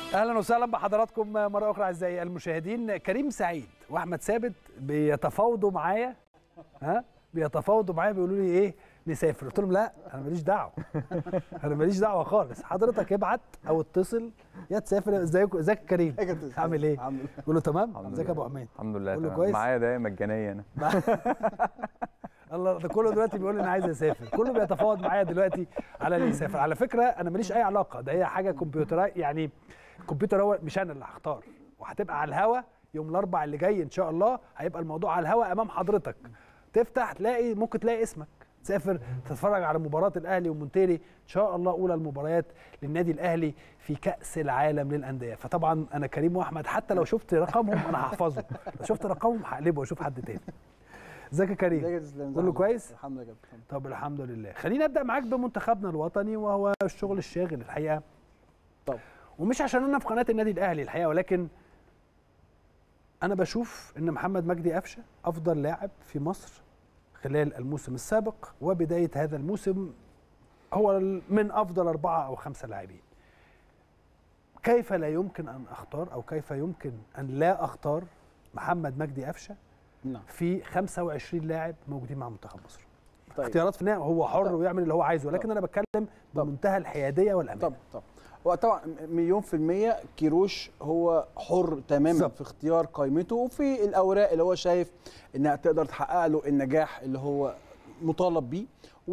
اهلا وسهلا بحضراتكم مره اخرى اعزائي المشاهدين كريم سعيد واحمد ثابت بيتفاوضوا معايا ها بيتفاوضوا معايا بيقولوا لي ايه نسافر قلت لهم لا انا ماليش دعوه انا ماليش دعوه خالص حضرتك ابعت او اتصل يا تسافر ازيكم ازيك يا كريم عامل ايه الحمد لله بقول له تمام الحمد ازيك يا لله. ابو حميد الحمد لله كله تمام. كويس؟ معايا ده مجانيه انا الله ده كله دلوقتي بيقول لي انا عايز اسافر كله بيتفاوض معايا دلوقتي على اللي يسافر على فكره انا ماليش اي علاقه ده هي حاجه كمبيوتر يعني الكمبيوتر هو مش انا اللي هختار وهتبقى على الهوا يوم الاربع اللي جاي ان شاء الله هيبقى الموضوع على الهوا امام حضرتك تفتح تلاقي ممكن تلاقي اسمك تسافر تتفرج على مباراه الاهلي ومونتيري ان شاء الله اولى المباريات للنادي الاهلي في كاس العالم للانديه فطبعا انا كريم واحمد حتى لو شفت رقمهم انا هحفظه لو شفت رقمهم هقلبه واشوف حد تاني ازيك يا كريم ازيك يا تسلم كله كويس الحمد لله كابتن طب الحمد لله خلينا ابدا معاك بمنتخبنا الوطني وهو الشغل الشاغل الحقيقه طب ومش عشان انا في قناه النادي الاهلي الحقيقه ولكن انا بشوف ان محمد مجدي قفشه افضل لاعب في مصر خلال الموسم السابق وبدايه هذا الموسم هو من افضل اربعه او خمسه لاعبين كيف لا يمكن ان اختار او كيف يمكن ان لا اختار محمد مجدي قفشه نعم في 25 لاعب موجودين مع منتخب مصر طيب اختيارات فنيه هو حر طب. ويعمل اللي هو عايزه ولكن انا بتكلم بمنتهى الحياديه والامان طب طب هو طبعا مليون في المية كيروش هو حر تماما بالظبط. في اختيار قائمته وفي الأوراق اللي هو شايف إنها تقدر تحقق له النجاح اللي هو مطالب بيه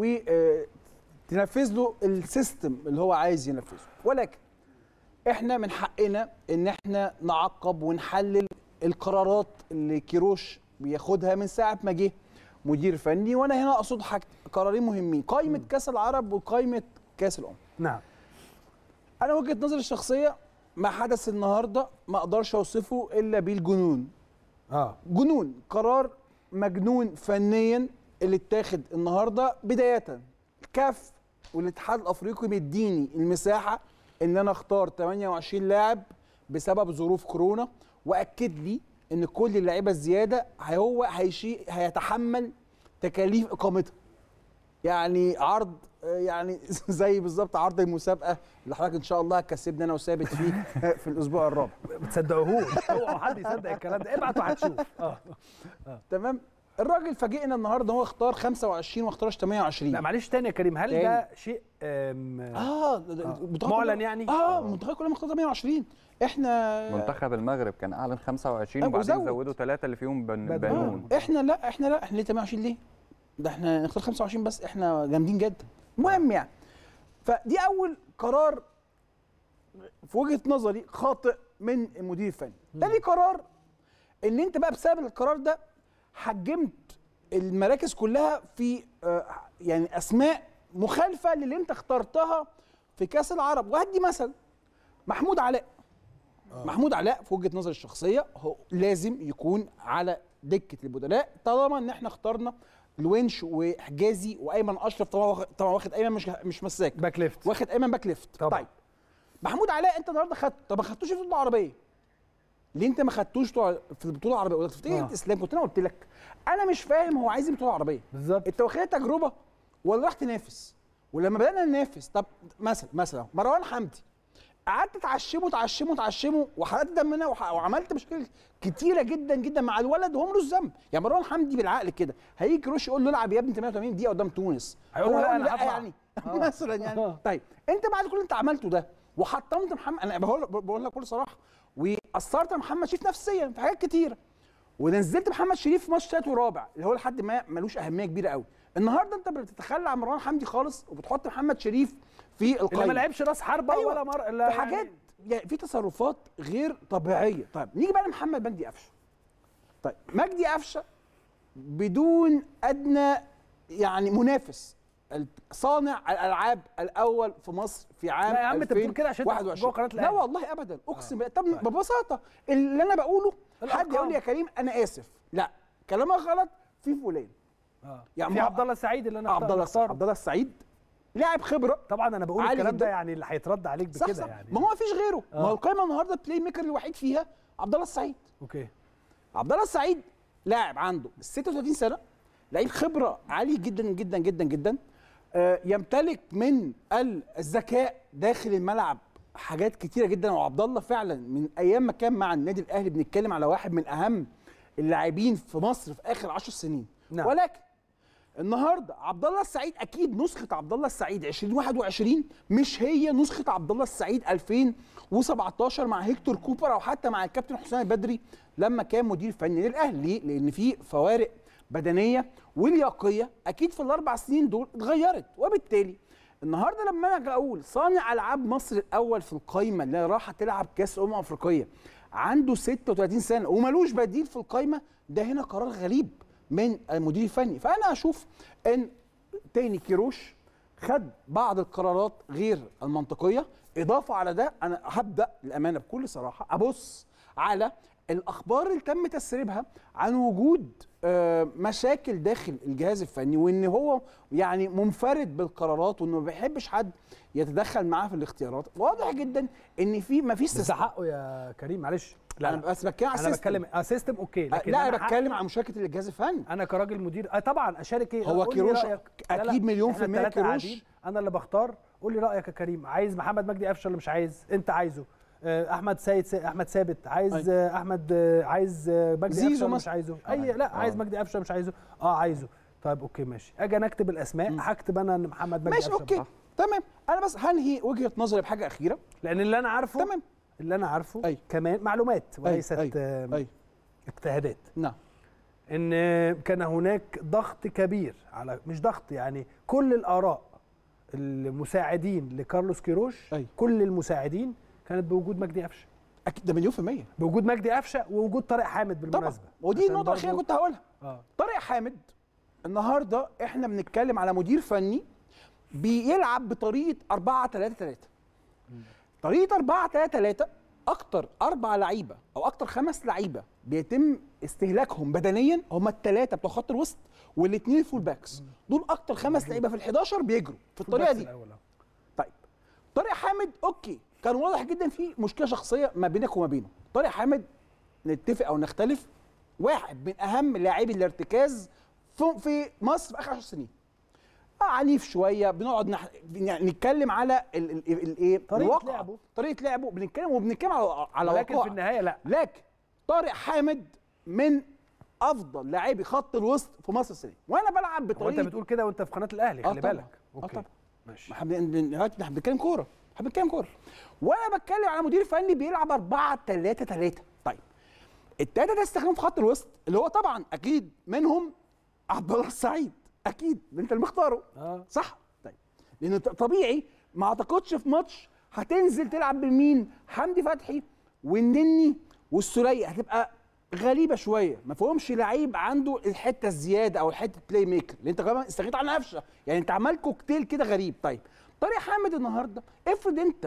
وتنفذ له السيستم اللي هو عايز ينفذه ولكن احنا من حقنا ان احنا نعقب ونحلل القرارات اللي كيروش بياخدها من ساعه ما جه مدير فني وانا هنا اقصد حاجة قرارين مهمين قائمه كاس العرب وقائمه كاس الامم نعم انا وجهه نظري الشخصيه ما حدث النهارده ما اقدرش اوصفه الا بالجنون اه جنون قرار مجنون فنيا اللي اتاخد النهارده بدايه الكاف والاتحاد الافريقي مديني المساحه ان انا اختار 28 لاعب بسبب ظروف كورونا واكد لي ان كل اللعيبه الزياده هو هيشي هيتحمل تكاليف اقامتها يعني عرض آه، يعني زي بالظبط عرض المسابقه اللي حضرتك ان شاء الله هتكسبني انا وثابت فيه في الاسبوع الرابع ما تصدقوهوش اوعوا حد يصدق الكلام ده ابعت وهتشوف اه تمام الراجل فاجئنا النهارده هو اختار 25 واختار 28 لا معلش تاني يا كريم هل تاني. ده شيء آم، اه ده- ده- آه. المنتخب معلن كله- يعني؟ اه المنتخب كلها مختار 28 احنا منتخب المغرب كان اعلن 25 أه، وبعدين وزود. زودوا ثلاثه اللي فيهم بن بدون. بنون آه. احنا لا احنا لا احنا ليه 28 ليه؟ ده احنا نختار 25 بس احنا جامدين جدا المهم يعني فدي اول قرار في وجهه نظري خاطئ من المدير الفني تاني قرار ان انت بقى بسبب القرار ده حجمت المراكز كلها في آه، يعني اسماء مخالفه للي انت اخترتها في كاس العرب وهدي مثل محمود علاء محمود علاء في وجهه نظري الشخصيه هو لازم يكون على دكه البدلاء طالما ان احنا اخترنا الونش وحجازي وايمن اشرف طبعا واخد طبعا واخد ايمن مش مش مساك باك ليفت واخد ايمن باك ليفت طبعا. طيب محمود علاء انت النهارده خدته طب ما خدتوش في البطوله العربيه ليه انت ما خدتوش طوع- في البطوله العربيه ولا تفتكر آه. اسلام كنت انا قلت لك انا مش فاهم هو عايز ايه بطوله عربيه بالظبط انت واخدها تجربه ولا راح تنافس ولما بدانا ننافس طب مثلا مثلا مروان حمدي قعدت تعشمه تعشمه تعشمه وحرقت دمنا وح- وعملت مشاكل كتيره جدا جدا مع الولد وهو ملوش ذنب يعني مروان حمدي بالعقل كده هيجي كروش يقول له العب يا ابني 88 دقيقه قدام تونس هيقول له هو لا، يقول أنا له هطلع. يعني آه. مثلا يعني طيب انت بعد كل اللي انت عملته ده وحطمت محمد انا بقول بقول لك بكل صراحه واثرت على محمد شريف نفسيا في حاجات كتيره ونزلت محمد شريف في ماتش تالت ورابع اللي هو لحد ما ملوش اهميه كبيره قوي النهارده انت بتتخلى عن مروان حمدي خالص وبتحط محمد شريف في اللي القائمه ما لعبش راس حربه أيوة. ولا مر لا في حاجات يعني في تصرفات غير طبيعيه طيب نيجي بقى لمحمد مجدي قفشه طيب مجدي قفشه بدون ادنى يعني منافس صانع الالعاب الاول في مصر في عام لا يا عم انت بتقول كده عشان انت 21 جوه قناه لا الاهلي والله ابدا اقسم بالله طب طيب. ببساطه اللي انا بقوله حد الأرقام. يقول لي يا كريم انا اسف لا كلامك غلط في فلان آه. يعني في ما- عبد الله السعيد اللي انا عبد الله اختاره. عبد الله السعيد لاعب خبره طبعا انا بقول عالي الكلام ده جدا. يعني اللي هيترد عليك صح بكده صح يعني ما هو ما فيش غيره آه. ما هو القائمه النهارده البلاي ميكر الوحيد فيها عبد الله السعيد اوكي عبد الله السعيد لاعب عنده 36 سنه لعيب خبره عالي جدا جدا جدا جدا آه، يمتلك من الذكاء داخل الملعب حاجات كتيره جدا وعبد الله فعلا من ايام ما كان مع النادي الاهلي بنتكلم على واحد من اهم اللاعبين في مصر في اخر عشر سنين نعم. ولكن النهارده عبد الله السعيد اكيد نسخه عبد الله السعيد 2021 مش هي نسخه عبد الله السعيد 2017 مع هيكتور كوبر او حتى مع الكابتن حسام البدري لما كان مدير فني للاهلي ليه؟ لان في فوارق بدنيه ولياقيه اكيد في الاربع سنين دول اتغيرت وبالتالي النهارده لما انا اجي اقول صانع العاب مصر الاول في القايمه اللي راح تلعب كاس امم افريقيه عنده 36 سنه وملوش بديل في القايمه ده هنا قرار غريب من المدير الفني فانا اشوف ان تاني كيروش خد بعض القرارات غير المنطقيه اضافه على ده انا هبدا الامانه بكل صراحه ابص على الاخبار اللي تم تسريبها عن وجود آه، مشاكل داخل الجهاز الفني وان هو يعني منفرد بالقرارات وانه ما بيحبش حد يتدخل معاه في الاختيارات واضح جدا ان في ما فيش بس ده حقه يا كريم معلش لا انا لا بس بتكلم على انا السيستم. بتكلم اه سيستم اوكي لكن لا انا حق- بتكلم عن مشاركه الجهاز الفني انا كراجل مدير اه طبعا اشارك ايه هو قول لي كيروش رأيك. لا لا، أكيد مليون إحنا في المية التلاتة كيروش. قاعدين، انا اللي بختار قول لي رايك يا كريم عايز محمد مجدي قفشه ولا مش عايز انت عايزه آه، احمد سيد سي... احمد ثابت عايز آه، احمد آه، عايز آه، مجدي زيزو قفشه ولا مش مثلا. عايزه اي لا عايز مجدي قفشه مش عايزه اه عايزه طيب اوكي ماشي اجي انا اكتب الاسماء هكتب انا ان محمد مجدي ماشي قفشه اوكي صح. تمام انا بس هنهي وجهه نظري بحاجه اخيره لان اللي انا عارفه تمام اللي انا عارفه أي. كمان معلومات وليست أي. آه، اي اجتهادات نعم ان كان هناك ضغط كبير على مش ضغط يعني كل الاراء المساعدين لكارلوس كيروش أي. كل المساعدين كانت بوجود مجدي قفشه اكيد ده مليون في الميه بوجود مجدي قفشه ووجود طارق حامد طبعا بالمناسبه ودي عشان النقطه الاخيره برضو- كنت هقولها اه طارق حامد النهارده احنا بنتكلم على مدير فني بيلعب بطريقه 4 3 3 طريقه 4 3 3 اكتر اربع لعيبه او اكتر خمس لعيبه بيتم استهلاكهم بدنيا هم الثلاثه بتوع خط الوسط والاثنين الفول باكس دول اكتر خمس لعيبه في ال11 بيجروا في الطريقه الباكس دي الأول أهو. طيب طارق حامد اوكي كان واضح جدا في مشكله شخصيه ما بينك وما بينه طارق حامد نتفق او نختلف واحد من اهم لاعبي الارتكاز في- في مصر في اخر 10 سنين عنيف شويه بنقعد نح... يعني نتكلم على ال- ال- ال- الايه طريقة الواقع. لعبه. طريقه لعبه بنتكلم وبنتكلم على على ولكن واقع في النهايه لا لكن طارق حامد من افضل لاعبي خط الوسط في مصر السنه دي. وانا بلعب هو انت بطريقه بتقول كده وانت في قناه الاهلي آه خلي طبعاً. بالك آه اوكي طبعاً. ماشي احنا بن- بن- دلوقتي احنا بنتكلم كوره احنا بنتكلم كوره وانا بتكلم على مدير فني بيلعب 4 3 3 طيب التلاته ده استخدام في خط الوسط اللي هو طبعا اكيد منهم عبد الله السعيد اكيد انت اللي مختاره اه صح طيب لان ط- طبيعي ما اعتقدش في ماتش هتنزل تلعب بالمين حمدي فتحي والنني والسوليه هتبقى غريبه شويه ما فيهمش لعيب عنده الحته الزياده او الحته بلاي ميكر اللي انت كمان استغنيت عن قفشه يعني انت عمال كوكتيل كده غريب طيب طارق حامد النهارده افرض انت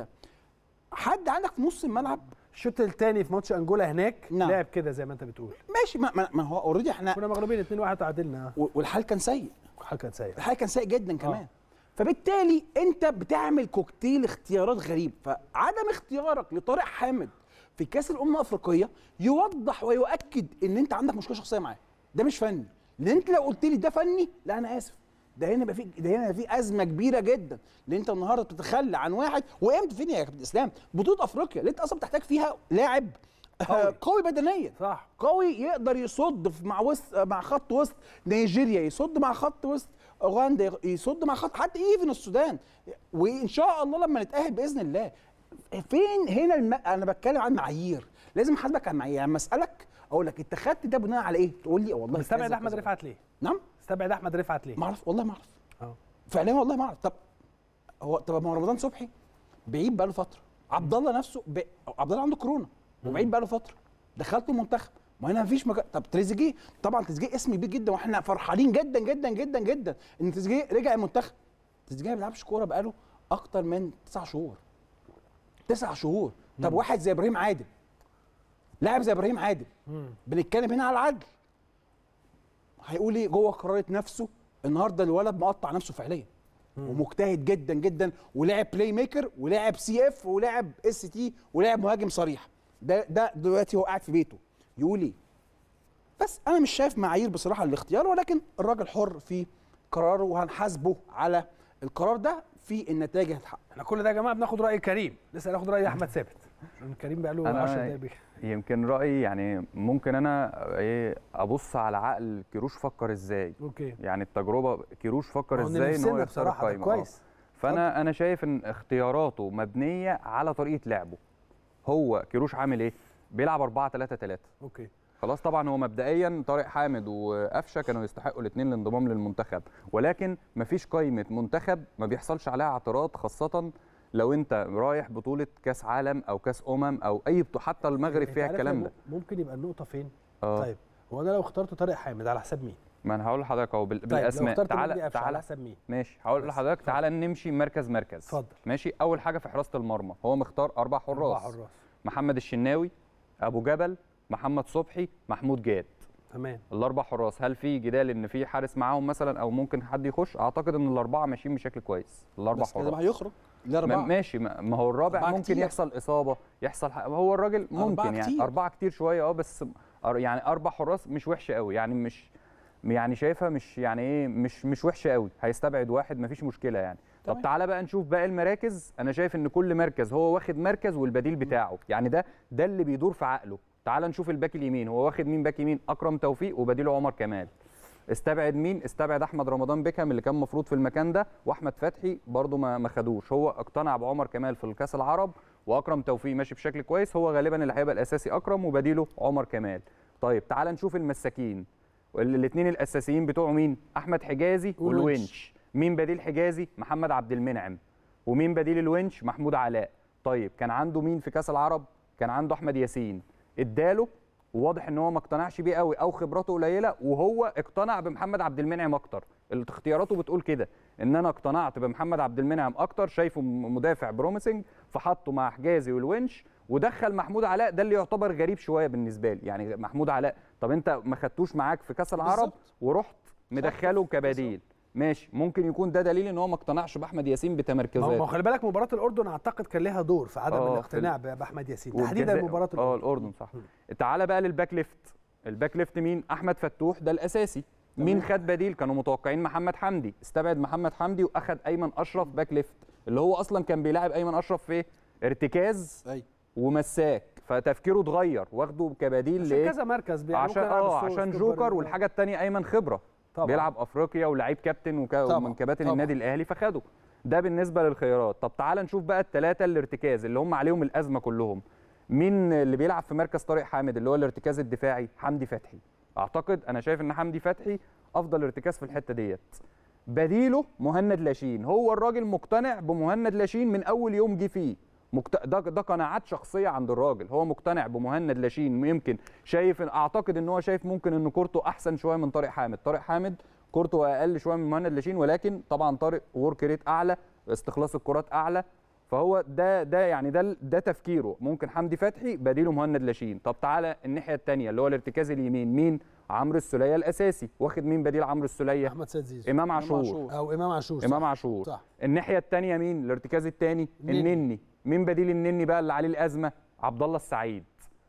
حد عندك في نص الملعب الشوط الثاني في ماتش انجولا هناك نعم. لعب كده زي ما انت بتقول ماشي ما, ما, ما هو اوريدي احنا كنا مغلوبين 2 1 تعادلنا و- والحال كان سيء حاجه كانت سيئه الحال كان سيء جدا كمان آه. فبالتالي انت بتعمل كوكتيل اختيارات غريب فعدم اختيارك لطارق حامد في كاس الامم الافريقيه يوضح ويؤكد ان انت عندك مشكله شخصيه معاه ده مش فني لان انت لو قلت لي ده فني لا انا اسف ده هنا يبقى في ده هنا في ازمه كبيره جدا لان انت النهارده بتتخلى عن واحد وامتى فين يا كابتن اسلام بطوله افريقيا اللي انت اصلا بتحتاج فيها لاعب قوي. قوي بدنيا صح قوي يقدر يصد في- مع وسط مع خط وسط نيجيريا يصد مع خط وسط اوغندا يصد مع خط حتى ايفن السودان وان شاء الله لما نتاهل باذن الله فين هنا الم... انا بتكلم عن معايير لازم احاسبك عن معايير يعني لما اسالك اقول لك انت خدت ده بناء على ايه تقول لي والله مستبعد كذا احمد كذا. رفعت ليه نعم استبعد احمد رفعت ليه ما اعرف والله ما اعرف اه فعليا والله ما اعرف طب هو طب ما هو رمضان صبحي بعيد بقاله فتره عبد الله نفسه ب... عبد الله عنده كورونا وبعيد بقاله فتره دخلته المنتخب ما هنا مفيش مكان طب تريزيجيه طبعا تريزيجيه اسم كبير جدا واحنا فرحانين جدا جدا جدا جدا ان تريزيجيه رجع المنتخب تريزيجيه ما بيلعبش كوره بقاله اكتر من تسع شهور تسع شهور طب واحد زي ابراهيم عادل لاعب زي ابراهيم عادل بنتكلم هنا على العدل هيقول ايه جوه قرارة نفسه النهارده الولد مقطع نفسه فعليا ومجتهد جدا جدا ولاعب بلاي ميكر ولاعب سي اف ولاعب اس تي ولاعب مهاجم صريح ده ده دلوقتي هو قاعد في بيته يقول ايه بس انا مش شايف معايير بصراحه للاختيار ولكن الراجل حر في قراره وهنحاسبه على القرار ده في النتائج اللي هتتحقق احنا كل ده يا جماعه بناخد راي كريم لسه هناخد راي احمد ثابت عشان كريم بقى له أنا 10 دقايق بيك- يمكن رايي يعني ممكن انا ايه ابص على عقل كيروش فكر ازاي اوكي يعني التجربه كيروش فكر هو ازاي ان هو نفسنا يختار بصراحه ده القايمه آه. كويس فانا انا شايف ان اختياراته مبنيه على طريقه لعبه هو كيروش عامل ايه بيلعب 4 3 3 اوكي خلاص طبعا هو مبدئيا طارق حامد وقفشه كانوا يستحقوا الاثنين الانضمام للمنتخب ولكن مفيش قائمه منتخب ما بيحصلش عليها اعتراض خاصه لو انت رايح بطوله كاس عالم او كاس امم او اي بطوله حتى المغرب أنت فيها عارف الكلام لو ده ممكن يبقى النقطه فين اه طيب هو انا لو اخترت طارق حامد على حساب مين ما انا هقول لحضرتك اهو بال- طيب لو بالاسماء اخترت مجدي تعالى قفشه على تعالى حساب مين ماشي هقول بس، لحضرتك اتفضل. تعالى نمشي مركز مركز اتفضل. ماشي اول حاجه في حراسه المرمى هو مختار اربع أربعة حراس حراس محمد الشناوي ابو جبل محمد صبحي محمود جاد تمام الاربع حراس هل في جدال ان في حارس معاهم مثلا او ممكن حد يخش اعتقد ان الاربعه ماشيين بشكل كويس الاربع بس كده حراس هيخرج ما- الاربعه ماشي ما ما هو الرابع أربعة ممكن كتير. يحصل اصابه يحصل ح- هو الراجل ممكن يعني كتير. اربعه كتير شويه اه بس أر- يعني اربع حراس مش وحشه قوي يعني مش يعني شايفها مش يعني ايه مش مش وحشه قوي هيستبعد واحد مفيش مشكله يعني طب تمام. تعالى بقى نشوف باقي المراكز انا شايف ان كل مركز هو واخد مركز والبديل بتاعه يعني ده ده اللي بيدور في عقله تعال نشوف الباك اليمين هو واخد مين باك يمين اكرم توفيق وبديله عمر كمال استبعد مين استبعد احمد رمضان بيكهام اللي كان مفروض في المكان ده واحمد فتحي برضه ما ما خدوش هو اقتنع بعمر كمال في الكاس العرب واكرم توفيق ماشي بشكل كويس هو غالبا اللي هيبقى الاساسي اكرم وبديله عمر كمال طيب تعال نشوف المساكين الاثنين الاساسيين بتوعه مين احمد حجازي والونش. والونش مين بديل حجازي محمد عبد المنعم ومين بديل الونش محمود علاء طيب كان عنده مين في كاس العرب كان عنده احمد ياسين اداله وواضح ان هو ما اقتنعش بيه قوي او خبراته قليله وهو اقتنع بمحمد عبد المنعم اكتر اختياراته بتقول كده ان انا اقتنعت بمحمد عبد المنعم اكتر شايفه م- مدافع بروميسنج فحطه مع حجازي والونش ودخل محمود علاء ده اللي يعتبر غريب شويه بالنسبه لي يعني محمود علاء طب انت ما خدتوش معاك في كاس العرب بالظبط. ورحت مدخله كبديل ماشي ممكن يكون ده دليل ان هو ما اقتنعش باحمد ياسين ما هو- بتمركزات ما هو خلي بالك مباراه الاردن اعتقد كان لها دور في عدم آه، في الاقتناع ب- باحمد ياسين تحديدا والجزائر- مباراه اه الاردن الاردن صح تعالى بقى للباك ليفت الباك ليفت مين احمد فتوح ده الاساسي مين خد بديل كانوا متوقعين محمد حمدي استبعد محمد حمدي واخد ايمن اشرف باك ليفت اللي هو اصلا كان بيلاعب ايمن اشرف في ارتكاز ايوه ومساك فتفكيره اتغير واخده كبديل عشان ليه كذا مركز بي- يعني عشان ممكن يلعب اه ستو- عشان ستوبر جوكر و- والحاجه الثانيه ايمن خبره طبعا بيلعب افريقيا ولعيب كابتن وك... طبعاً، ومن كباتن طبعاً. النادي الاهلي فخده ده بالنسبه للخيارات طب تعال نشوف بقى الثلاثه الارتكاز اللي هم عليهم الازمه كلهم مين اللي بيلعب في مركز طارق حامد اللي هو الارتكاز الدفاعي حمدي فتحي اعتقد انا شايف ان حمدي فتحي افضل ارتكاز في الحته ديت بديله مهند لاشين هو الراجل مقتنع بمهند لاشين من اول يوم جه فيه مقت... ده ده قناعات شخصيه عند الراجل هو مقتنع بمهند لاشين يمكن شايف اعتقد ان هو شايف ممكن ان كورته احسن شويه من طارق حامد طارق حامد كورته اقل شويه من مهند لاشين ولكن طبعا طارق ورك ريت اعلى استخلاص الكرات اعلى فهو ده ده يعني ده ده تفكيره ممكن حمدي فتحي بديله مهند لاشين طب تعالى الناحيه الثانيه اللي هو الارتكاز اليمين مين عمرو السوليه الاساسي واخد مين بديل عمرو السوليه احمد سيد زيزو امام عاشور عاشور. او امام عاشور امام صح. عاشور صح. الناحيه الثانيه مين الارتكاز الثاني النني. النني مين بديل النني بقى اللي عليه الازمه عبد الله السعيد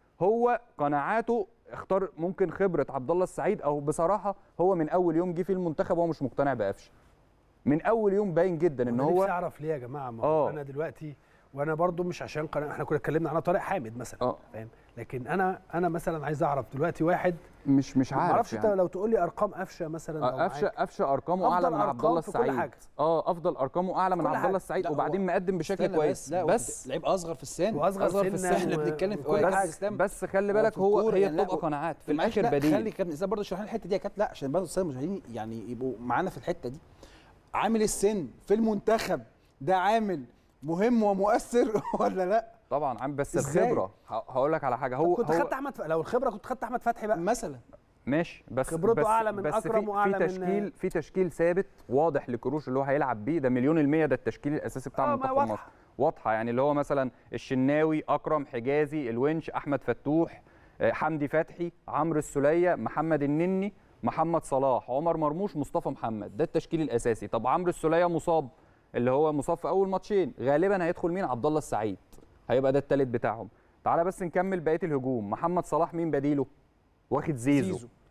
هو قناعاته اختار ممكن خبره عبد الله السعيد او بصراحه هو من اول يوم جه في المنتخب وهو مش مقتنع بقفشه من اول يوم باين جدا ان انا هو نفسي اعرف ليه يا جماعه ما هو آه. انا دلوقتي وانا برضو مش عشان قناة احنا كنا اتكلمنا على طارق حامد مثلا اه فاهم لكن انا انا مثلا عايز اعرف دلوقتي واحد مش مش ما عارف اعرفش انت يعني. لو تقول لي ارقام قفشه مثلا لو آه، قفشه معاك. قفشه ارقامه اعلى أفضل من عبد أرقام الله في كل السعيد حاجة. اه افضل ارقامه اعلى من كل عبد حاجة. الله السعيد لا، هو- وبعدين مقدم بشكل استنى كويس بس لا بس بس لعيب اصغر في السن وأصغر في سنا السن احنا و- بنتكلم في وكل وقت حاجة. الاسلام بس خلي بالك هو الكورة هي يعني لا، بتبقى و- قناعات في معلش الاخر لا، بديل خلي كابتن اسلام برضه يشرح لنا الحته دي يا كابتن لا عشان برضه الساده المشاهدين يعني يبقوا معانا في الحته دي عامل السن في المنتخب ده عامل مهم ومؤثر ولا لا طبعا عم بس إزاي؟ الخبره ه- هقول لك على حاجه طب هو كنت هو خدت احمد ف... لو الخبره كنت خدت احمد فتحي بقى مثلا ماشي بس خبرته بس أعلى من بس أكرم في وأعلى في من- تشكيل في تشكيل ثابت واضح لكروش اللي هو هيلعب بيه ده مليون المية ده التشكيل الاساسي بتاع آه، ما منتخب واضحة. مصر واضحه يعني اللي هو مثلا الشناوي اكرم حجازي الونش احمد فتوح آه، حمدي فتحي عمرو السوليه محمد النني محمد صلاح عمر مرموش مصطفى محمد ده التشكيل الاساسي طب عمرو السوليه مصاب اللي هو مصاب في اول ماتشين غالبا هيدخل مين عبد الله السعيد هيبقى ده التالت بتاعهم تعالى بس نكمل بقيه الهجوم محمد صلاح مين بديله واخد زيزو, زيزو. زيزو.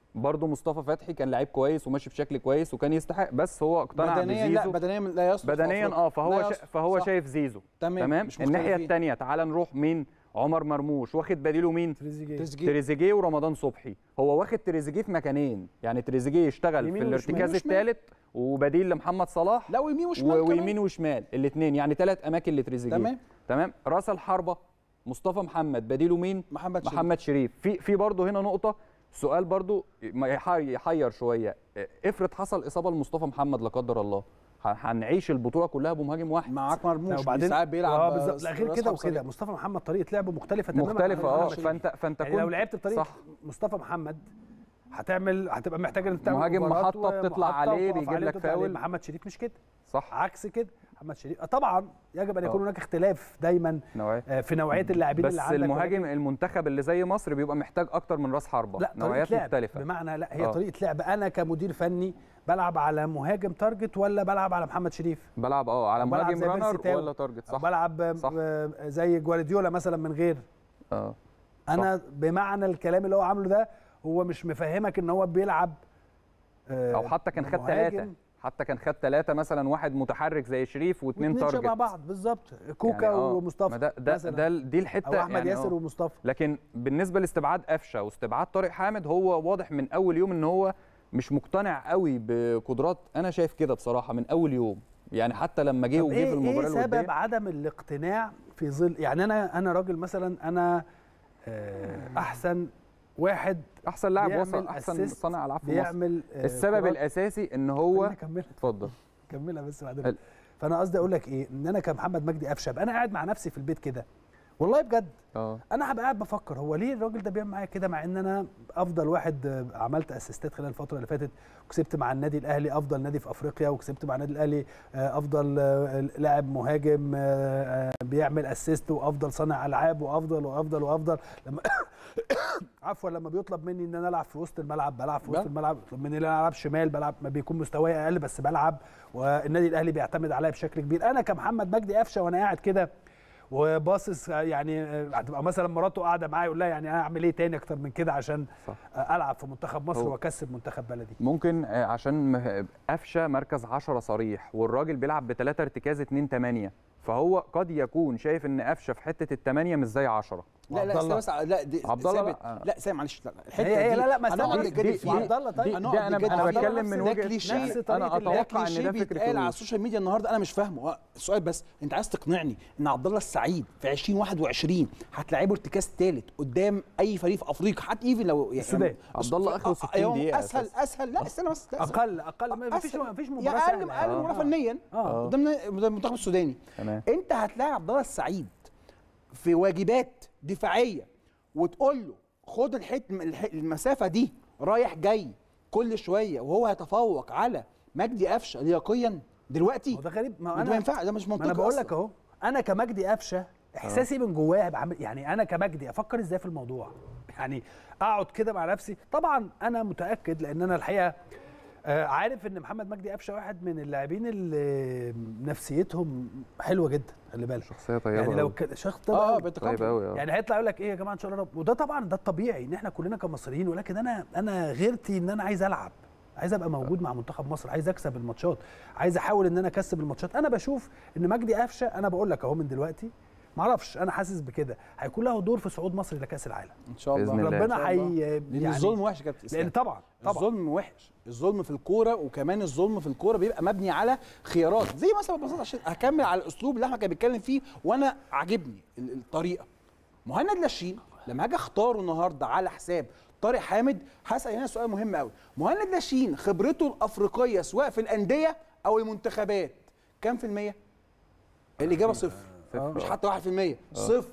برضه مصطفى فتحي كان لعيب كويس وماشي بشكل كويس وكان يستحق بس هو اقتنع بدنيا لا بزيزو بدنيا لا يصلح في بدنيا أفريقيا. اه فهو لا شا يصلح. فهو صح. شايف زيزو تمام تمام مش الناحيه مختلفين. الثانيه تعال نروح مين عمر مرموش واخد بديله مين تريزيجيه تريزيجيه تريزيجيه ورمضان صبحي هو واخد تريزيجيه في مكانين يعني تريزيجيه يشتغل يمين في وشمال. الارتكاز وشمال. الثالث وبديل لمحمد صلاح لا ويمين وشمال و- كمان. ويمين وشمال الاثنين يعني ثلاث اماكن لتريزيجيه تمام. تمام راس الحربه مصطفى محمد بديله مين محمد شريف. محمد شريف في في برضه هنا نقطه سؤال برضه ما يح- يحير شويه افرض حصل اصابه لمصطفى محمد لا قدر الله ه- هنعيش البطوله كلها بمهاجم واحد معاك لا، مرموش وبعدين ساعات بيلعب اه بالظبط لا غير راس كده حربة وكده صريح. مصطفى محمد طريقه لعبه مختلفه تماما مختلفه عن اه محمد شريف. فانت فانت يعني لو كنت- لعبت بطريقه صح مصطفى محمد هتعمل هتبقى محتاج ان تعمل مهاجم مباراة محطة بتطلع ومحطة عليه وتقف بيجيب عليه لك وتطلع عليه. فاول. محمد شريف مش كده صح عكس كده محمد شريف آه، طبعا يجب ان يكون آه. هناك اختلاف دايما نوعيه آه، في نوعيه اللاعبين بس اللي عندك المهاجم ولكن- المنتخب اللي زي مصر بيبقى محتاج اكتر من راس حربه لا نوعيات طريقه لعب مختلفه بمعنى لا هي آه. طريقه لعب انا كمدير فني بلعب على مهاجم تارجت ولا بلعب على محمد شريف بلعب اه على بلعب مهاجم زي رانر بيرسي تاو. ولا تارجت أو صح بلعب آه، صح. آه، زي جوارديولا مثلا من غير اه انا بمعنى الكلام اللي هو عامله ده هو مش مفهمك ان هو بيلعب آه، او حتى كان خد مهاجم ثلاثه حتى كان خد ثلاثه مثلا واحد متحرك زي شريف واثنين واتنين تارجت شبه بعض بالظبط كوكا يعني آه، ومصطفى ما ده ده, مثلاً. ده دي الحته او احمد يعني ياسر آه. ومصطفى لكن بالنسبه لاستبعاد قفشه واستبعاد طارق حامد هو واضح من اول يوم ان هو مش مقتنع قوي بقدرات انا شايف كده بصراحه من اول يوم يعني حتى لما جه طب وجه ايه في المباراه ايه سبب الوديه عدم الاقتناع في ظل يعني انا انا راجل مثلا انا آه، احسن واحد احسن لاعب بيعمل وصل احسن assist، صانع العاب في مصر بيعمل آه، السبب كرات- الاساسي ان هو خليني اكملها اتفضل كملها بس بعدين حلو. فانا قصدي اقول لك ايه ان انا كمحمد مجدي قفشه ابقى انا قاعد مع نفسي في البيت كده والله بجد اه انا هبقى قاعد بفكر هو ليه الراجل ده بيعمل معايا كده مع ان انا افضل واحد آه، عملت اسيستات خلال الفتره اللي فاتت وكسبت مع النادي الاهلي افضل نادي في افريقيا وكسبت مع النادي الاهلي آه، افضل آه، لاعب مهاجم آه، آه، بيعمل اسيست وافضل صانع العاب وافضل وافضل وافضل لما عفوا لما بيطلب مني ان انا العب في وسط الملعب بلعب في وسط بلعب. الملعب يطلب مني ان انا العب شمال بلعب ما بيكون مستواي اقل بس بلعب والنادي الاهلي بيعتمد عليا بشكل كبير انا كمحمد مجدي قفشه وانا قاعد كده وباصص يعني آه، هتبقى مثلا مراته قاعده معايا يقول لها يعني انا اعمل ايه تاني اكتر من كده عشان صح. آه، العب في منتخب مصر هو- واكسب منتخب بلدي ممكن آه، عشان مه- قفشه مركز 10 صريح والراجل بيلعب بثلاثه ارتكاز 2 8 فهو قد يكون شايف ان قفشه في حته الثمانيه مش زي 10 لا لا وعبد استنى الله. بس لا دي عبد الله ثابت. لا. لا سامع معلش لا لا، الحته هي هي دي لا لا ما هنقعد استنى نتجادل دي- فيها. وعبد الله طيب دي, هنقعد دي انا نتجادل انا فيها. بتكلم من ده وجهه كليشيه. نفسي نفس طريقة انا اللعب. اتوقع ان كليشيه ده فكر بيتقال على كروش السوشيال ميديا النهارده انا مش فاهمه هو السؤال بس انت عايز تقنعني ان عبد الله السعيد في 2021 هتلاعبه ارتكاز ثالث قدام اي فريق في افريقيا حتى ايفن لو يعني السودان. عبد الله اخره 60 أيوة، دقيقة اسهل أساساً. اسهل لا استنى بس لا، اقل اقل ما فيش أسهل. ما فيش يا مباراه اقل سهله اقل يعني. مباراه فنيا اه قدام قدام المنتخب السوداني تمام انت هتلاعب عبد الله السعيد في واجبات دفاعيه وتقول له خد الحت الح- المسافه دي رايح جاي كل شويه وهو هيتفوق على مجدي قفشه لياقيا دلوقتي هو ده غريب ما ما ده ما انا ينفع ده مش ما منطقي انا بقول أصلاً. لك اهو انا كمجدي قفشه احساسي من جوايا هيبقى عامل يعني انا كمجدي افكر ازاي في الموضوع يعني اقعد كده مع نفسي طبعا انا متاكد لان انا الحقيقه آه، عارف ان محمد مجدي قفشه واحد من اللاعبين اللي نفسيتهم حلوه جدا خلي بالك شخصيه طيبه يعني لو أوي. ك- شخص اه طبعا اه طيب بيتقبل قوي يعني هيطلع يقول لك ايه يا جماعه ان شاء الله رب وده طبعا ده الطبيعي ان احنا كلنا كمصريين ولكن انا انا غيرتي ان انا عايز العب عايز ابقى موجود مع منتخب مصر عايز اكسب الماتشات عايز احاول ان انا اكسب الماتشات انا بشوف ان مجدي قفشه انا بقول لك اهو من دلوقتي معرفش انا حاسس بكده هيكون له دور في صعود مصر لكاس العالم ان شاء الله بإذن الله. ربنا إن شاء حي الله. لان الظلم وحش يا كابتن لان اسلام طبعا طبعا الظلم وحش الظلم في الكوره وكمان الظلم في الكوره بيبقى مبني على خيارات زي مثلا ببساطه عشان هكمل على الاسلوب اللي احمد كان بيتكلم فيه وانا عاجبني ال- الطريقه مهند لاشين لما هاجي اختاره النهارده على حساب طارق حامد هسال هنا سؤال مهم قوي مهند لاشين خبرته الافريقيه سواء في الانديه او المنتخبات كام في الميه الاجابه صفر مش حتى 1% صفر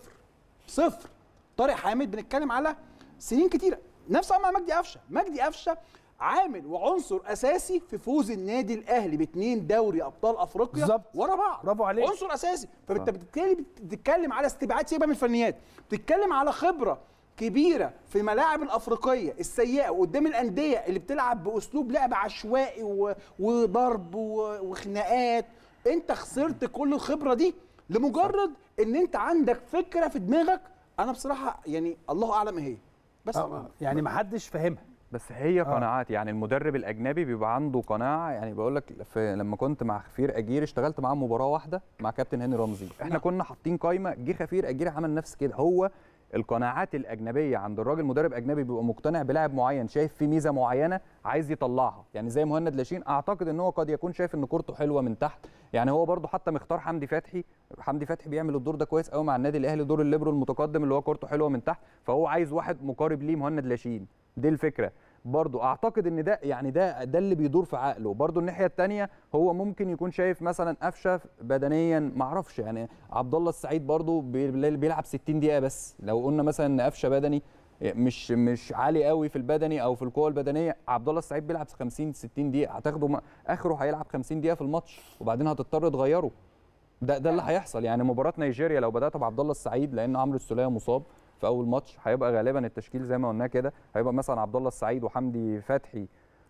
صفر طارق حامد بنتكلم على سنين كتيره نفس مع مجدي قفشه مجدي قفشه عامل وعنصر اساسي في فوز النادي الاهلي باثنين دوري ابطال افريقيا بالظبط. ورا بعض برافو عليك. عنصر اساسي فانت بالتالي بتتكلم على استبعاد سيبها من الفنيات بتتكلم على خبره كبيره في الملاعب الافريقيه السيئه وقدام الانديه اللي بتلعب باسلوب لعب عشوائي و- وضرب و- وخناقات انت خسرت كل الخبره دي لمجرد ان انت عندك فكره في دماغك انا بصراحه يعني الله اعلم ايه هي بس آه، يعني ما حدش فاهمها بس هي آه. قناعات يعني المدرب الاجنبي بيبقى عنده قناعه يعني بقول لك في لما كنت مع خفير اجير اشتغلت معاه مباراه واحده مع كابتن هاني رمزي احنا نعم. كنا حاطين قايمه جه خفير اجير عمل نفس كده هو القناعات الاجنبيه عند الراجل مدرب اجنبي بيبقى مقتنع بلاعب معين شايف فيه ميزه معينه عايز يطلعها يعني زي مهند لاشين اعتقد ان هو قد يكون شايف ان كورته حلوه من تحت يعني هو برضو حتى مختار حمدي فتحي حمدي فتحي بيعمل الدور ده كويس قوي مع النادي الاهلي دور الليبرو المتقدم اللي هو كورته حلوه من تحت فهو عايز واحد مقارب ليه مهند لاشين دي الفكره برضو اعتقد ان ده يعني ده ده اللي بيدور في عقله برضو الناحيه الثانيه هو ممكن يكون شايف مثلا قفشه بدنيا ما اعرفش يعني عبد الله السعيد برضو بي- بيلعب 60 دقيقه بس لو قلنا مثلا ان قفشه بدني مش مش عالي قوي في البدني او في القوه البدنيه عبد الله السعيد بيلعب 50 60 دقيقه هتاخده م- اخره هيلعب 50 دقيقه في الماتش وبعدين هتضطر تغيره ده ده اللي هيحصل يعني مباراه نيجيريا لو بدات بعبد الله السعيد لان عمرو السوليه مصاب في اول ماتش هيبقى غالبا التشكيل زي ما قلنا كده هيبقى مثلا عبد الله السعيد وحمدي فتحي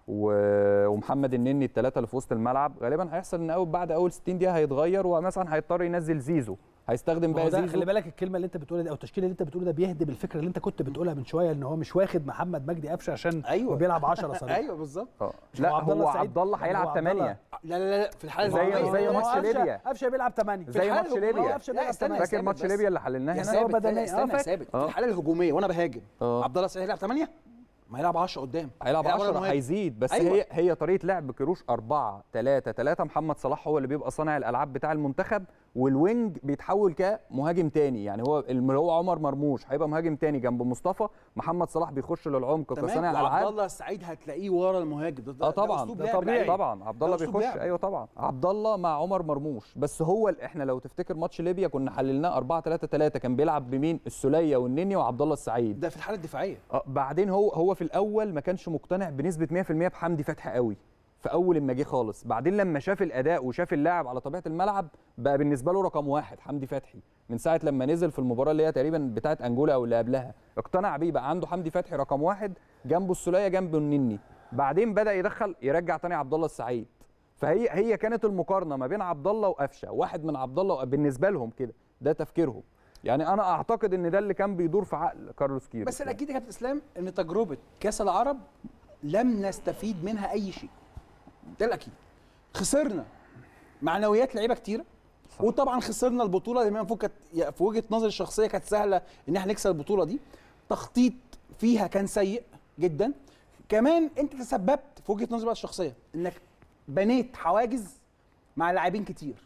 و- ومحمد النني الثلاثه اللي في وسط الملعب غالبا هيحصل ان اول بعد اول 60 دقيقه هيتغير ومثلا هيضطر ينزل زيزو هيستخدم ما هو بقى ده زيزو خلي بالك الكلمه اللي انت بتقولها دي او التشكيله اللي انت بتقوله ده بيهدم الفكره اللي انت كنت بتقولها من شويه ان هو مش واخد محمد مجدي قفشه عشان أيوة. هو بيلعب 10 صريح ايوه بالظبط آه. مش لا هو عبد الله هو السعيد؟ عبد الله هو هيلعب عبد الله. 8 لا لا لا في الحاله زي- الهجومية. زي هو ماتش قفشة- ليبيا. قفشه بيلعب 8 في زي الحالة ماتش الهجومية. ليبيا. قفشه لا، بيلعب استنى، 8 فاكر استنى ماتش بس. ليبيا اللي حللناه يا هنا هو ثابت بدني. لا، آه، استنى فاكر. ثابت آه. في الحاله الهجوميه وانا بهاجم آه. عبد الله السعيد هيلعب 8 ما هيلعب 10 قدام هيلعب ورا 10 المهاجم. هيزيد بس أيوة. هي هي طريقه لعب كروش 4 3 3 محمد صلاح هو اللي بيبقى صانع الالعاب بتاع المنتخب والوينج بيتحول كمهاجم تاني يعني هو اللي هو عمر مرموش هيبقى مهاجم تاني جنب مصطفى محمد صلاح بيخش للعمق كصانع تمام وعبد العاب الله السعيد هتلاقيه ورا المهاجم ده- ده- اه ده طبعا أسلوب ده لعب طبيعي لعيب. طبعا عبد الله ده أسلوب بيخش لعب. ايوه طبعا عبد الله مع عمر مرموش بس هو ال- احنا لو تفتكر ماتش ليبيا كنا حللناه 4 3 3 كان بيلعب بمين السوليه والنني وعبد الله السعيد ده في الحاله الدفاعيه اه بعدين هو هو في الاول ما كانش مقتنع بنسبه 100% بحمدي فتحي قوي في اول ما جه خالص بعدين لما شاف الاداء وشاف اللاعب على طبيعه الملعب بقى بالنسبه له رقم واحد حمدي فتحي من ساعه لما نزل في المباراه اللي هي تقريبا بتاعه انجولا او اللي قبلها اقتنع بيه بقى عنده حمدي فتحي رقم واحد جنبه السوليه جنبه النني بعدين بدا يدخل يرجع تاني عبد الله السعيد فهي هي كانت المقارنه ما بين عبد الله وقفشه واحد من عبد الله بالنسبه لهم كده ده تفكيرهم يعني انا اعتقد ان ده اللي كان بيدور في عقل كارلوس كيروش بس يعني. الاكيد يا كابتن اسلام ان تجربه كاس العرب لم نستفيد منها اي شيء ده الاكيد خسرنا معنويات لعيبه كتيره صح. وطبعا خسرنا البطوله اللي المفروض كانت يعني في وجهه نظري الشخصيه كانت سهله ان احنا نكسب البطوله دي تخطيط فيها كان سيء جدا كمان انت تسببت في وجهه نظري بقى الشخصيه انك بنيت حواجز مع لاعبين كتير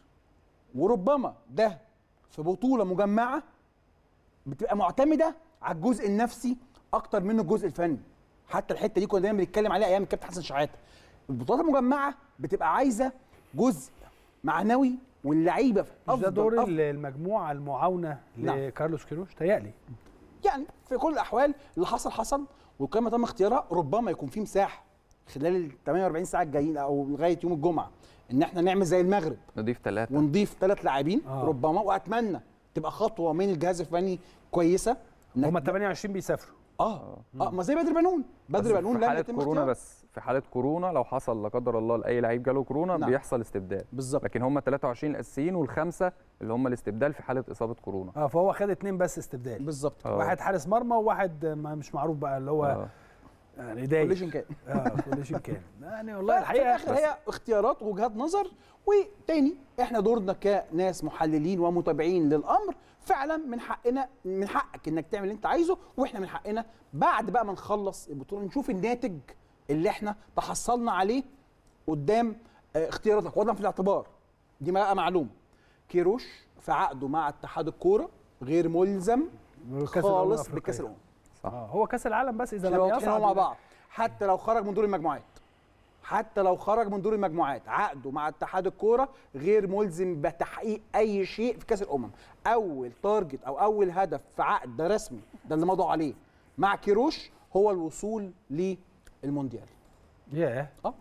وربما ده في بطوله مجمعه بتبقى معتمده على الجزء النفسي اكتر منه الجزء الفني حتى الحته دي كنا دايما بنتكلم عليها ايام الكابتن حسن شحاته البطولات المجمعه بتبقى عايزه جزء معنوي واللعيبه في مش ده افضل دور أفضل المجموعه المعاونه نعم. لكارلوس كيروش تهيألي يعني في كل الاحوال اللي حصل حصل وكما تم اختيارها ربما يكون في مساحه خلال ال 48 ساعه الجايين او لغايه يوم الجمعه ان احنا نعمل زي المغرب نضيف ثلاثة ونضيف ثلاث لاعبين آه. ربما واتمنى تبقى خطوه من الجهاز الفني كويسه إنك هم 28 بيسافروا اه اه ما زي بدر بنون بدر بنون في لم حالة يتم كورونا اختياره. بس في حالة كورونا لو حصل لا قدر الله لأي لعيب جاله كورونا نعم. بيحصل استبدال بالظبط لكن هم 23 الأساسيين والخمسة اللي هم الاستبدال في حالة إصابة كورونا اه فهو خد اتنين بس استبدال بالظبط آه. واحد حارس مرمى وواحد ما مش معروف بقى اللي هو آه. يعني دايش كوليشن كان اه كوليشن كان يعني والله في الحقيقه الاخر هي اختيارات ووجهات نظر وتاني احنا دورنا كناس محللين ومتابعين للامر فعلا من حقنا من حقك انك تعمل اللي انت عايزه واحنا من حقنا بعد بقى ما نخلص البطوله نشوف الناتج اللي احنا تحصلنا عليه قدام آه، اختياراتك وضعا في الاعتبار دي بقى معلومه كيروش في عقده مع اتحاد الكوره غير ملزم كأس الأمم خالص الأفريقية. بكاس الامم صح اه هو كاس العالم بس اذا احنا لم واضحين يصعد أهو مع بعض حتى لو خرج من دور المجموعات حتى لو خرج من دور المجموعات عقده مع اتحاد الكوره غير ملزم بتحقيق اي شيء في كاس الامم اول تارجت او اول هدف في عقد ده رسمي ده اللي مضوا عليه مع كيروش هو الوصول للمونديال ياه اه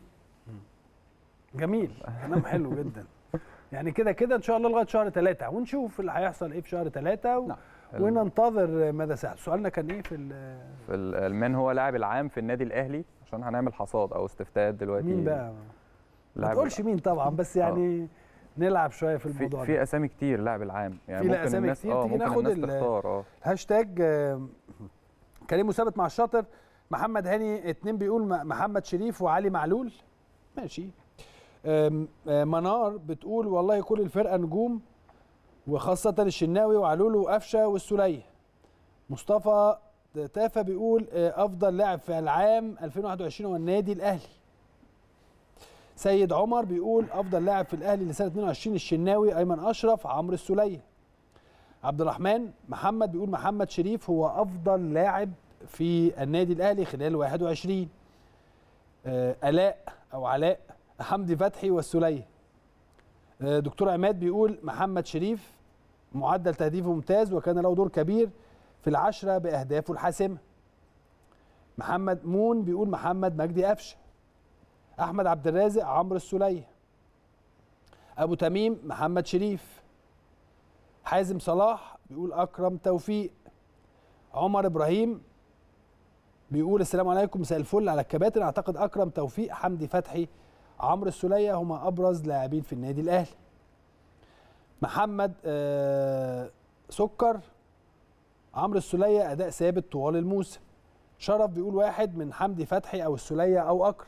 جميل كلام حلو جدا يعني كده كده ان شاء الله لغايه شهر ثلاثة ونشوف اللي هيحصل ايه في شهر ثلاثة و... نعم. وننتظر ماذا سيحدث سؤالنا كان ايه في ال- في ال- من هو لاعب العام في النادي الأهلي عشان هنعمل حصاد أو استفتاءات دلوقتي مين بقى ما لاعب تقولش مين طبعا بس يعني نلعب شويه في في, الموضوع في ده اسامي كتير لاعب العام يعني في ممكن أسامي الناس كتير، اه تيجي ممكن ناخد الناس ال- تختار اه هاشتاج آه، كريم مثابت مع الشاطر محمد هاني اتنين بيقول م- محمد شريف وعلي معلول ماشي أم، آه، منار بتقول والله كل الفرقه نجوم وخاصه الشناوي وعلول وقفشه والسليه مصطفى تافه بيقول آه، افضل لاعب في العام 2021 هو النادي الاهلي سيد عمر بيقول افضل لاعب في الاهلي لسنه 22 الشناوي ايمن اشرف عمرو السليه عبد الرحمن محمد بيقول محمد شريف هو افضل لاعب في النادي الاهلي خلال 21 آه، الاء او علاء حمدي فتحي والسليه آه، دكتور عماد بيقول محمد شريف معدل تهديفه ممتاز وكان له دور كبير في العشرة بأهدافه الحاسمة محمد مون بيقول محمد مجدي قفشه أحمد عبد الرازق عمرو السلية أبو تميم محمد شريف حازم صلاح بيقول أكرم توفيق عمر إبراهيم بيقول السلام عليكم مساء الفل على الكباتن أعتقد أكرم توفيق حمدي فتحي عمرو السلية هما أبرز لاعبين في النادي الأهلي محمد آه سكر عمرو السلية أداء ثابت طوال الموسم شرف بيقول واحد من حمدي فتحي أو السلية أو أكرم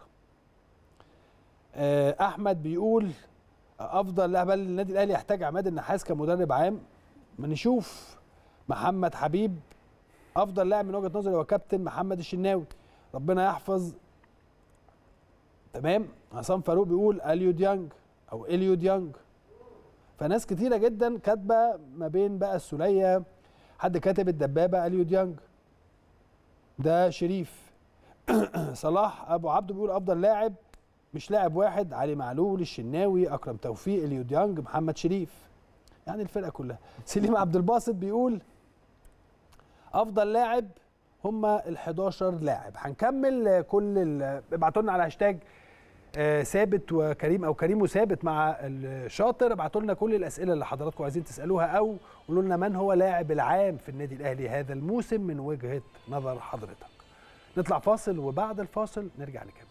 آه، أحمد بيقول أفضل لاعب النادي الأهلي يحتاج عماد النحاس كمدرب عام ما نشوف محمد حبيب أفضل لاعب من وجهة نظري هو كابتن محمد الشناوي ربنا يحفظ تمام عصام فاروق بيقول اليو ديانج أو اليو ديانج فناس كتيرة جدا كاتبة ما بين بقى السلية حد كاتب الدبابه اليو ديانج ده شريف صلاح ابو عبده بيقول افضل لاعب مش لاعب واحد علي معلول الشناوي اكرم توفيق اليو ديانج محمد شريف يعني الفرقه كلها سليم عبد الباسط بيقول افضل لاعب هم ال 11 لاعب هنكمل كل ال- ابعتوا لنا على هاشتاج آه، ثابت وكريم او كريم وثابت مع الشاطر ابعتوا لنا كل الاسئله اللي حضراتكم عايزين تسالوها او قولوا لنا من هو لاعب العام في النادي الاهلي هذا الموسم من وجهه نظر حضرتك نطلع فاصل وبعد الفاصل نرجع نكمل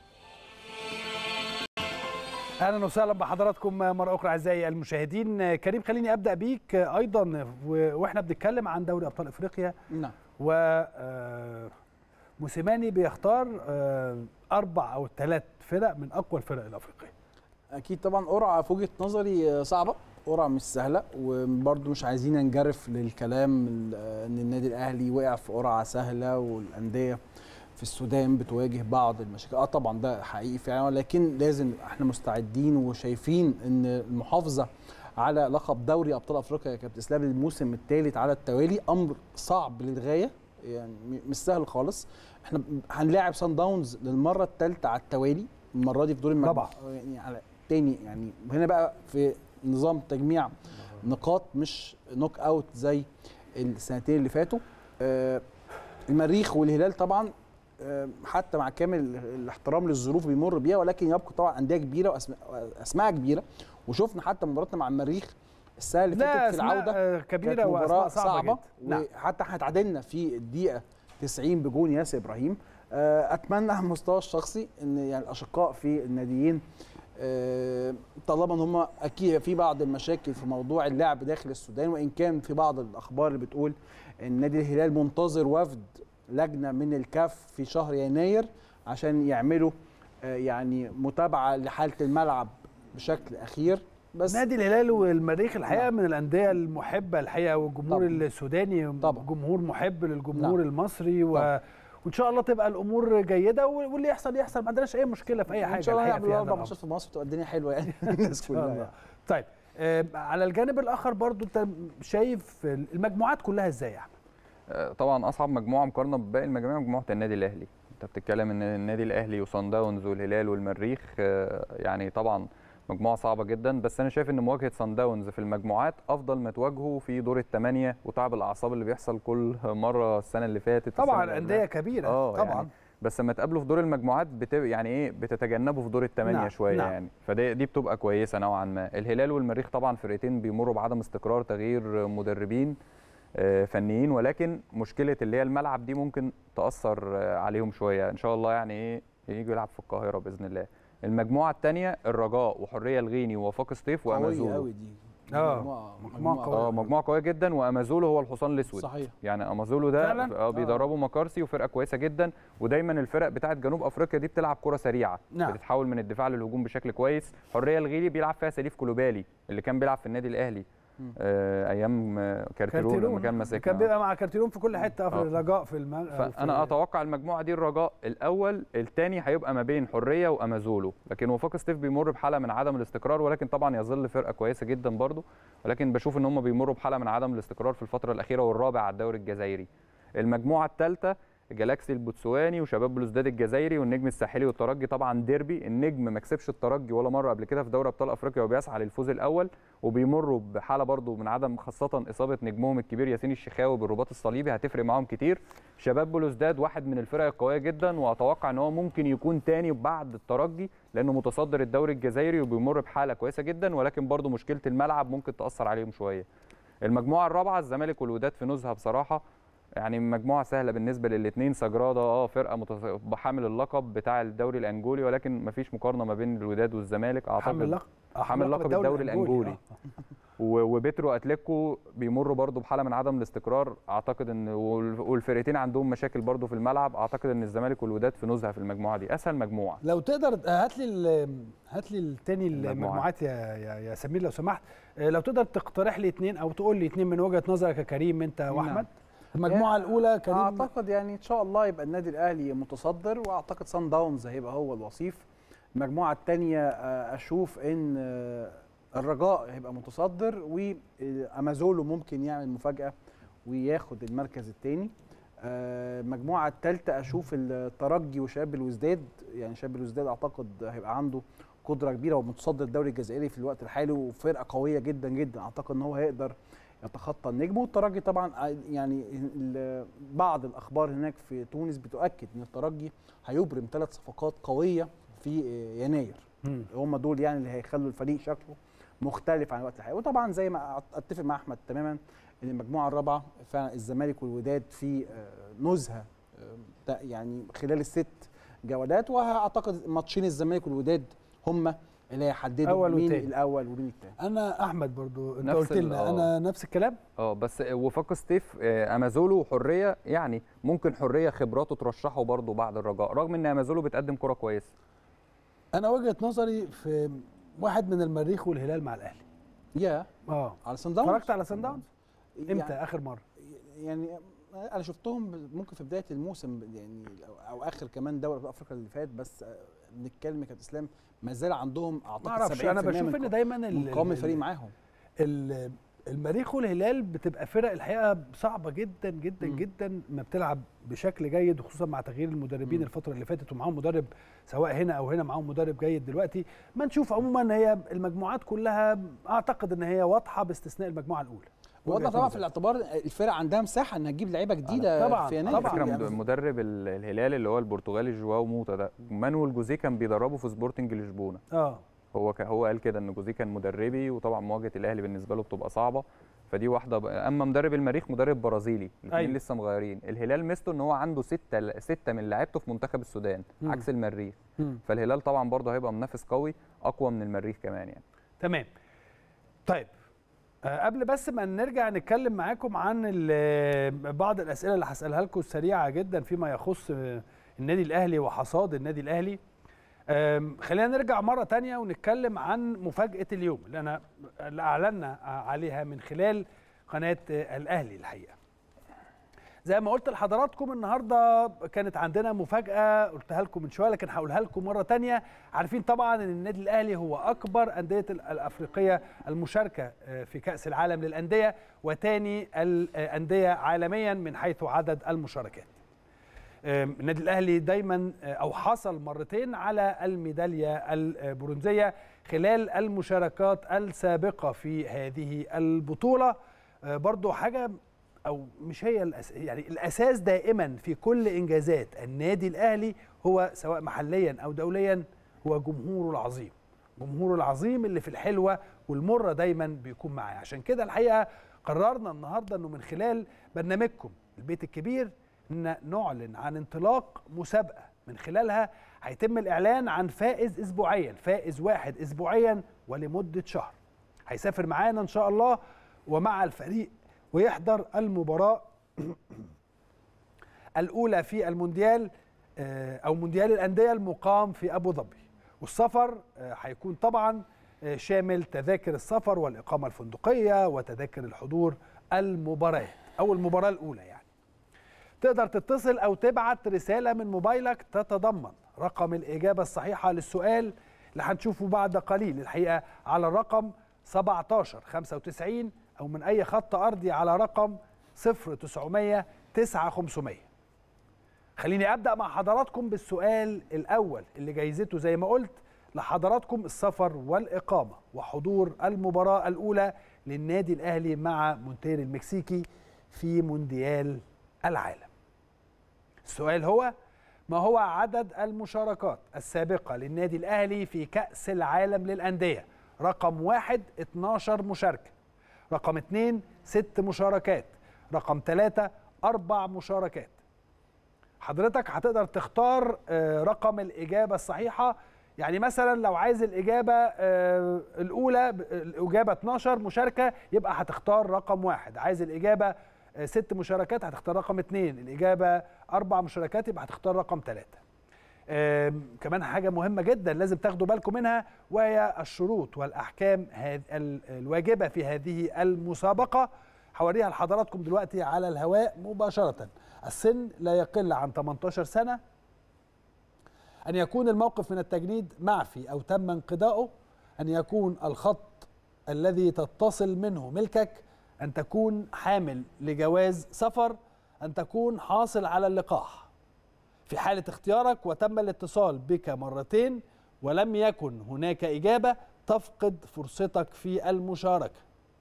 اهلا وسهلا بحضراتكم مره اخرى اعزائي المشاهدين كريم خليني ابدا بيك ايضا و- واحنا بنتكلم عن دوري ابطال افريقيا نعم و آه، موسيماني بيختار آه، اربع او ثلاث فرق من اقوى الفرق الافريقيه اكيد طبعا قرعه في وجهه نظري صعبه قرعه مش سهله وبرده مش عايزين ننجرف للكلام ال- ان النادي الاهلي وقع في قرعه سهله والانديه في السودان بتواجه بعض المشاكل اه طبعا ده حقيقي فعلا ولكن لازم احنا مستعدين وشايفين ان المحافظه على لقب دوري ابطال افريقيا يا كابتن اسلام للموسم الثالث على التوالي امر صعب للغايه يعني م- مش سهل خالص احنا هنلاعب سان داونز للمره الثالثه على التوالي المره دي في دور المجموعات يعني على تاني يعني هنا بقى في نظام تجميع نقاط مش نوك اوت زي السنتين اللي فاتوا آه، المريخ والهلال طبعا آه، حتى مع كامل الاحترام للظروف اللي بيمر بيها ولكن يبقى طبعا انديه كبيره واسماء وأسماء كبيره وشفنا حتى مباراتنا مع المريخ السنه اللي لا فاتت في العوده أسماء، آه، كبيره كانت واسماء مباراة صعبه, صعبة جدا نعم وحتى احنا اتعادلنا في الدقيقة 90 بجون ياسر ابراهيم آه، اتمنى على المستوى الشخصي ان يعني الاشقاء في الناديين آه، طالما ان هم اكيد في بعض المشاكل في موضوع اللعب داخل السودان وان كان في بعض الاخبار اللي بتقول ان نادي الهلال منتظر وفد لجنه من الكاف في شهر يناير عشان يعملوا آه، يعني متابعه لحاله الملعب بشكل اخير بس نادي الهلال والمريخ الحقيقه نعم. من الانديه المحبه الحقيقه والجمهور طبعاً. السوداني طبعاً. جمهور محب للجمهور نعم. المصري و... طبعاً. وان شاء الله تبقى الامور جيده وال- واللي يحصل يحصل ما عندناش اي مشكله في اي حاجه ان شاء الله الحقيقة نعمل في هذا اربع الأمر. ماتشات في مصر تبقى الدنيا حلوه يعني الناس إن شاء كلها الله. يعني. طيب آه على الجانب الاخر برضو انت شايف المجموعات كلها ازاي يا احمد آه، طبعا اصعب مجموعه مقارنه بباقي المجاميع مجموعه النادي الاهلي انت بتتكلم ان النادي الاهلي وصن داونز والهلال والمريخ آه، يعني طبعا مجموعه صعبه جدا بس انا شايف ان مواجهه صن داونز في المجموعات افضل ما تواجهه في دور الثمانيه وتعب الاعصاب اللي بيحصل كل مره السنه اللي فاتت والسنة طبعا اللي انديه قبلها. كبيره اه طبعا يعني بس لما تقابله في دور المجموعات بت... يعني ايه بتتجنبه في دور الثمانيه نعم، شويه نعم. يعني فدي دي بتبقى كويسه نوعا ما الهلال والمريخ طبعا فرقتين بيمروا بعدم استقرار تغيير مدربين آه، فنيين ولكن مشكله اللي هي الملعب دي ممكن تاثر آه، عليهم شويه ان شاء الله يعني ايه يجوا يلعب في القاهره باذن الله المجموعه الثانيه الرجاء وحريه الغيني ووفاق سطيف قوية وامازون قوي دي آه، مجموعة- مجموعة قوية. اه مجموعه قويه جدا وامازولو هو الحصان الاسود صحيح يعني امازولو ده فعلاً؟ اه بيدربوا مكارسي وفرقه كويسه جدا ودايما الفرق بتاعه جنوب افريقيا دي بتلعب كره سريعه نعم. بتتحول من الدفاع للهجوم بشكل كويس حريه الغيلي بيلعب فيها سليف كولوبالي اللي كان بيلعب في النادي الاهلي آه ايام آه، كارتيرون لما كان ماسكنا كان بيبقى مع كارتيرون في كل حته في آه. الرجاء في الم... أو في- فانا اتوقع المجموعه دي الرجاء الاول الثاني هيبقى ما بين حريه وامازولو لكن وفاق ستيف بيمر بحاله من عدم الاستقرار ولكن طبعا يظل فرقه كويسه جدا برضه ولكن بشوف ان هم بيمروا بحاله من عدم الاستقرار في الفتره الاخيره والرابع على الدوري الجزائري المجموعه الثالثه جالاكسي البوتسواني وشباب بلوزداد الجزائري والنجم الساحلي والترجي طبعا ديربي النجم ما كسبش الترجي ولا مره قبل كده في دوري ابطال افريقيا وبيسعى للفوز الاول وبيمروا بحاله برضو من عدم خاصه اصابه نجمهم الكبير ياسين الشخاوي بالرباط الصليبي هتفرق معاهم كتير شباب بلوزداد واحد من الفرق القويه جدا واتوقع ان هو ممكن يكون تاني بعد الترجي لانه متصدر الدوري الجزائري وبيمر بحاله كويسه جدا ولكن برضو مشكله الملعب ممكن تاثر عليهم شويه المجموعه الرابعه الزمالك والوداد في نزهه بصراحه يعني مجموعه سهله بالنسبه للاثنين سجراده اه فرقه متص... حامل اللقب بتاع الدوري الانجولي ولكن مفيش مقارنه ما بين الوداد والزمالك اعتقد حامل لقب آه، حامل لقب الدوري الأنجولي. آه. و- وبيترو اتليكو بيمروا برضو بحاله من عدم الاستقرار اعتقد ان وال- والفرقتين عندهم مشاكل برضو في الملعب اعتقد ان الزمالك والوداد في نزهه في المجموعه دي اسهل مجموعه لو تقدر آه، هات لي ال- هات لي التاني المجموعات. المجموعات يا يا, يا سمير لو سمحت آه، لو تقدر تقترح لي اثنين او تقول لي اثنين من وجهه نظرك يا كريم انت واحمد المجموعه يا- الاولى كريم اعتقد يعني ان شاء الله يبقى النادي الاهلي متصدر واعتقد سان داونز هيبقى هو الوصيف المجموعه الثانيه اشوف ان آه، الرجاء هيبقى متصدر وامازولو ممكن يعمل مفاجاه وياخد المركز الثاني المجموعه الثالثه اشوف الترجي وشباب الوزداد يعني شباب الوزداد اعتقد هيبقى عنده قدره كبيره ومتصدر الدوري الجزائري في الوقت الحالي وفرقه قويه جدا جدا اعتقد ان هو هيقدر يتخطى النجم والترجي طبعا ع- يعني ال- بعض الاخبار هناك في تونس بتؤكد ان الترجي هيبرم ثلاث صفقات قويه في يناير مم. هم دول يعني اللي هيخلوا الفريق شكله مختلف عن الوقت الحالي وطبعا زي ما أت- اتفق مع احمد تماما ان المجموعه الرابعه فعلا الزمالك والوداد في آه، نزهه آه، تا- يعني خلال الست جولات واعتقد ماتشين الزمالك والوداد هم اللي هيحددوا أول مين والتاني. الاول ومين الثاني انا احمد برضو انت نفس قلت ال- لنا آه. انا نفس الكلام اه بس وفاق ستيف آه، امازولو وحريه يعني ممكن حريه خبراته ترشحه برضو بعد الرجاء رغم ان امازولو بتقدم كره كويسه انا وجهه نظري في واحد من المريخ والهلال مع الاهلي يا اه على سان داونز اتفرجت على سان داونز امتى يعني اخر مره يعني انا شفتهم ممكن في بدايه الموسم يعني أو- او اخر كمان دوري ابطال افريقيا اللي فات بس آه، بنتكلم يا كابتن اسلام ما زال عندهم ما اعتقد اعرفش انا 70% بشوف من ان قو- دايما من ال- قوام ال- الفريق معاهم ال- المريخ والهلال بتبقى فرق الحقيقه صعبه جدا جدا مم. جدا ما بتلعب بشكل جيد وخصوصا مع تغيير المدربين مم. الفتره اللي فاتت ومعاهم مدرب سواء هنا او هنا معاهم مدرب جيد دلوقتي ما نشوف عموما هي المجموعات كلها اعتقد ان هي واضحه باستثناء المجموعه الاولى وضع وجهة طبعا نظري. في الاعتبار الفرق عندها مساحه انها تجيب لعيبه جديده طبعاً، في يناير على طبعاً. فكره يعني مد- مدرب ال- الهلال اللي هو البرتغالي جواو موتا ده مانويل جوزيه كان بيدربه في سبورتنج لشبونه اه هو ك... هو قال كده ان جوزيه كان مدربي وطبعا مواجهه الاهلي بالنسبه له بتبقى صعبه فدي واحده ب... اما مدرب المريخ مدرب برازيلي الاثنين أيوة. لسه مغيرين الهلال ميزته ان هو عنده سته سته من لعيبته في منتخب السودان مم. عكس المريخ مم. فالهلال طبعا برضه هيبقى منافس قوي اقوى من المريخ كمان يعني تمام طيب آه، قبل بس ما نرجع نتكلم معاكم عن ال- بعض الاسئله اللي هسالها لكم سريعه جدا فيما يخص آه، النادي الاهلي وحصاد النادي الاهلي آم، خلينا نرجع مره تانية ونتكلم عن مفاجاه اليوم اللي انا اللي اعلنا عليها من خلال قناه آه، الاهلي الحقيقه زي ما قلت لحضراتكم النهارده كانت عندنا مفاجاه قلتها لكم من شويه لكن هقولها لكم مره تانية عارفين طبعا ان النادي الاهلي هو اكبر انديه ال- الافريقيه المشاركه آه، في كاس العالم للانديه وتاني الانديه عالميا من حيث عدد المشاركات آم، النادي الاهلي دايما آه، او حصل مرتين على الميداليه البرونزيه خلال المشاركات السابقه في هذه البطوله آه، برضو حاجه او مش هي الأس... يعني الاساس دائما في كل انجازات النادي الاهلي هو سواء محليا او دوليا هو جمهوره العظيم جمهوره العظيم اللي في الحلوه والمره دايما بيكون معاه عشان كده الحقيقه قررنا النهارده انه من خلال برنامجكم البيت الكبير ان نعلن عن انطلاق مسابقه من خلالها هيتم الاعلان عن فائز اسبوعيا فائز واحد اسبوعيا ولمده شهر هيسافر معانا ان شاء الله ومع الفريق ويحضر المباراه الاولى في المونديال آه، او مونديال الانديه المقام في ابو ظبي والسفر آه، هيكون طبعا آه، شامل تذاكر السفر والاقامه الفندقيه وتذاكر الحضور المباراه او المباراه الاولى يعني تقدر تتصل او تبعت رساله من موبايلك تتضمن رقم الاجابه الصحيحه للسؤال اللي هنشوفه بعد قليل الحقيقه على الرقم 17 95 او من اي خط ارضي على رقم 0900 9500 خليني ابدا مع حضراتكم بالسؤال الاول اللي جايزته زي ما قلت لحضراتكم السفر والاقامه وحضور المباراه الاولى للنادي الاهلي مع مونتير المكسيكي في مونديال العالم السؤال هو ما هو عدد المشاركات السابقة للنادي الأهلي في كأس العالم للأندية رقم واحد 12 مشاركة رقم اتنين ست مشاركات رقم ثلاثة أربع مشاركات حضرتك هتقدر تختار آه، رقم الإجابة الصحيحة يعني مثلا لو عايز الإجابة آه، الأولى ب- الإجابة 12 مشاركة يبقى هتختار رقم واحد عايز الإجابة آه، ست مشاركات هتختار رقم اثنين الإجابة أربع مشاركات يبقى هتختار رقم ثلاثة آم، كمان حاجة مهمة جدا لازم تاخدوا بالكم منها وهي الشروط والأحكام هذ- ال- الواجبة في هذه المسابقة هوريها لحضراتكم دلوقتي على الهواء مباشرة السن لا يقل عن 18 سنة أن يكون الموقف من التجنيد معفي أو تم انقضاؤه أن يكون الخط الذي تتصل منه ملكك أن تكون حامل لجواز سفر أن تكون حاصل على اللقاح في حالة اختيارك وتم الاتصال بك مرتين ولم يكن هناك إجابة تفقد فرصتك في المشاركة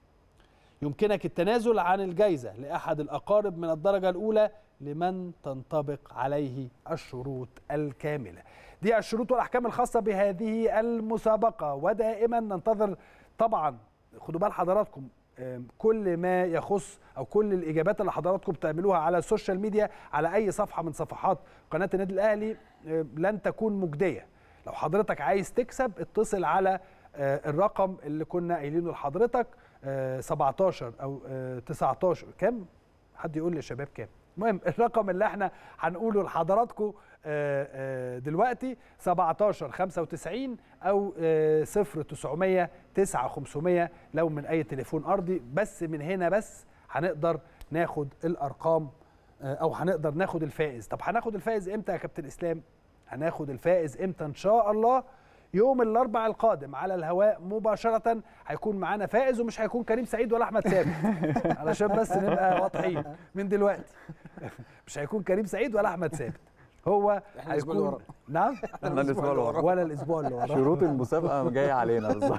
يمكنك التنازل عن الجائزة لأحد الأقارب من الدرجة الأولى لمن تنطبق عليه الشروط الكاملة دي الشروط والأحكام الخاصة بهذه المسابقة ودائما ننتظر طبعا خدوا بال حضراتكم آم، كل ما يخص او كل الاجابات اللي حضراتكم بتعملوها على السوشيال ميديا على اي صفحه من صفحات قناه النادي الاهلي آم، لن تكون مجديه لو حضرتك عايز تكسب اتصل على آه، الرقم اللي كنا قايلينه لحضرتك آه، 17 او آه، 19 كام حد يقول لي يا شباب كام المهم الرقم اللي احنا هنقوله لحضراتكم آه، آه، دلوقتي 17 95 او آه، 0900 9500 لو من اي تليفون ارضي بس من هنا بس هنقدر ناخد الارقام آه، او هنقدر ناخد الفائز طب هناخد الفائز امتى يا كابتن اسلام هناخد الفائز امتى ان شاء الله يوم الاربع القادم على الهواء مباشره هيكون معانا فائز ومش هيكون كريم سعيد ولا احمد ثابت علشان بس نبقى واضحين من دلوقتي مش هيكون كريم سعيد ولا احمد ثابت هو إحنا الأسبوع اللي هيكون نعم احنا الاسبوع اللي وراه ولا الاسبوع اللي وراه شروط المسابقه جايه علينا بالظبط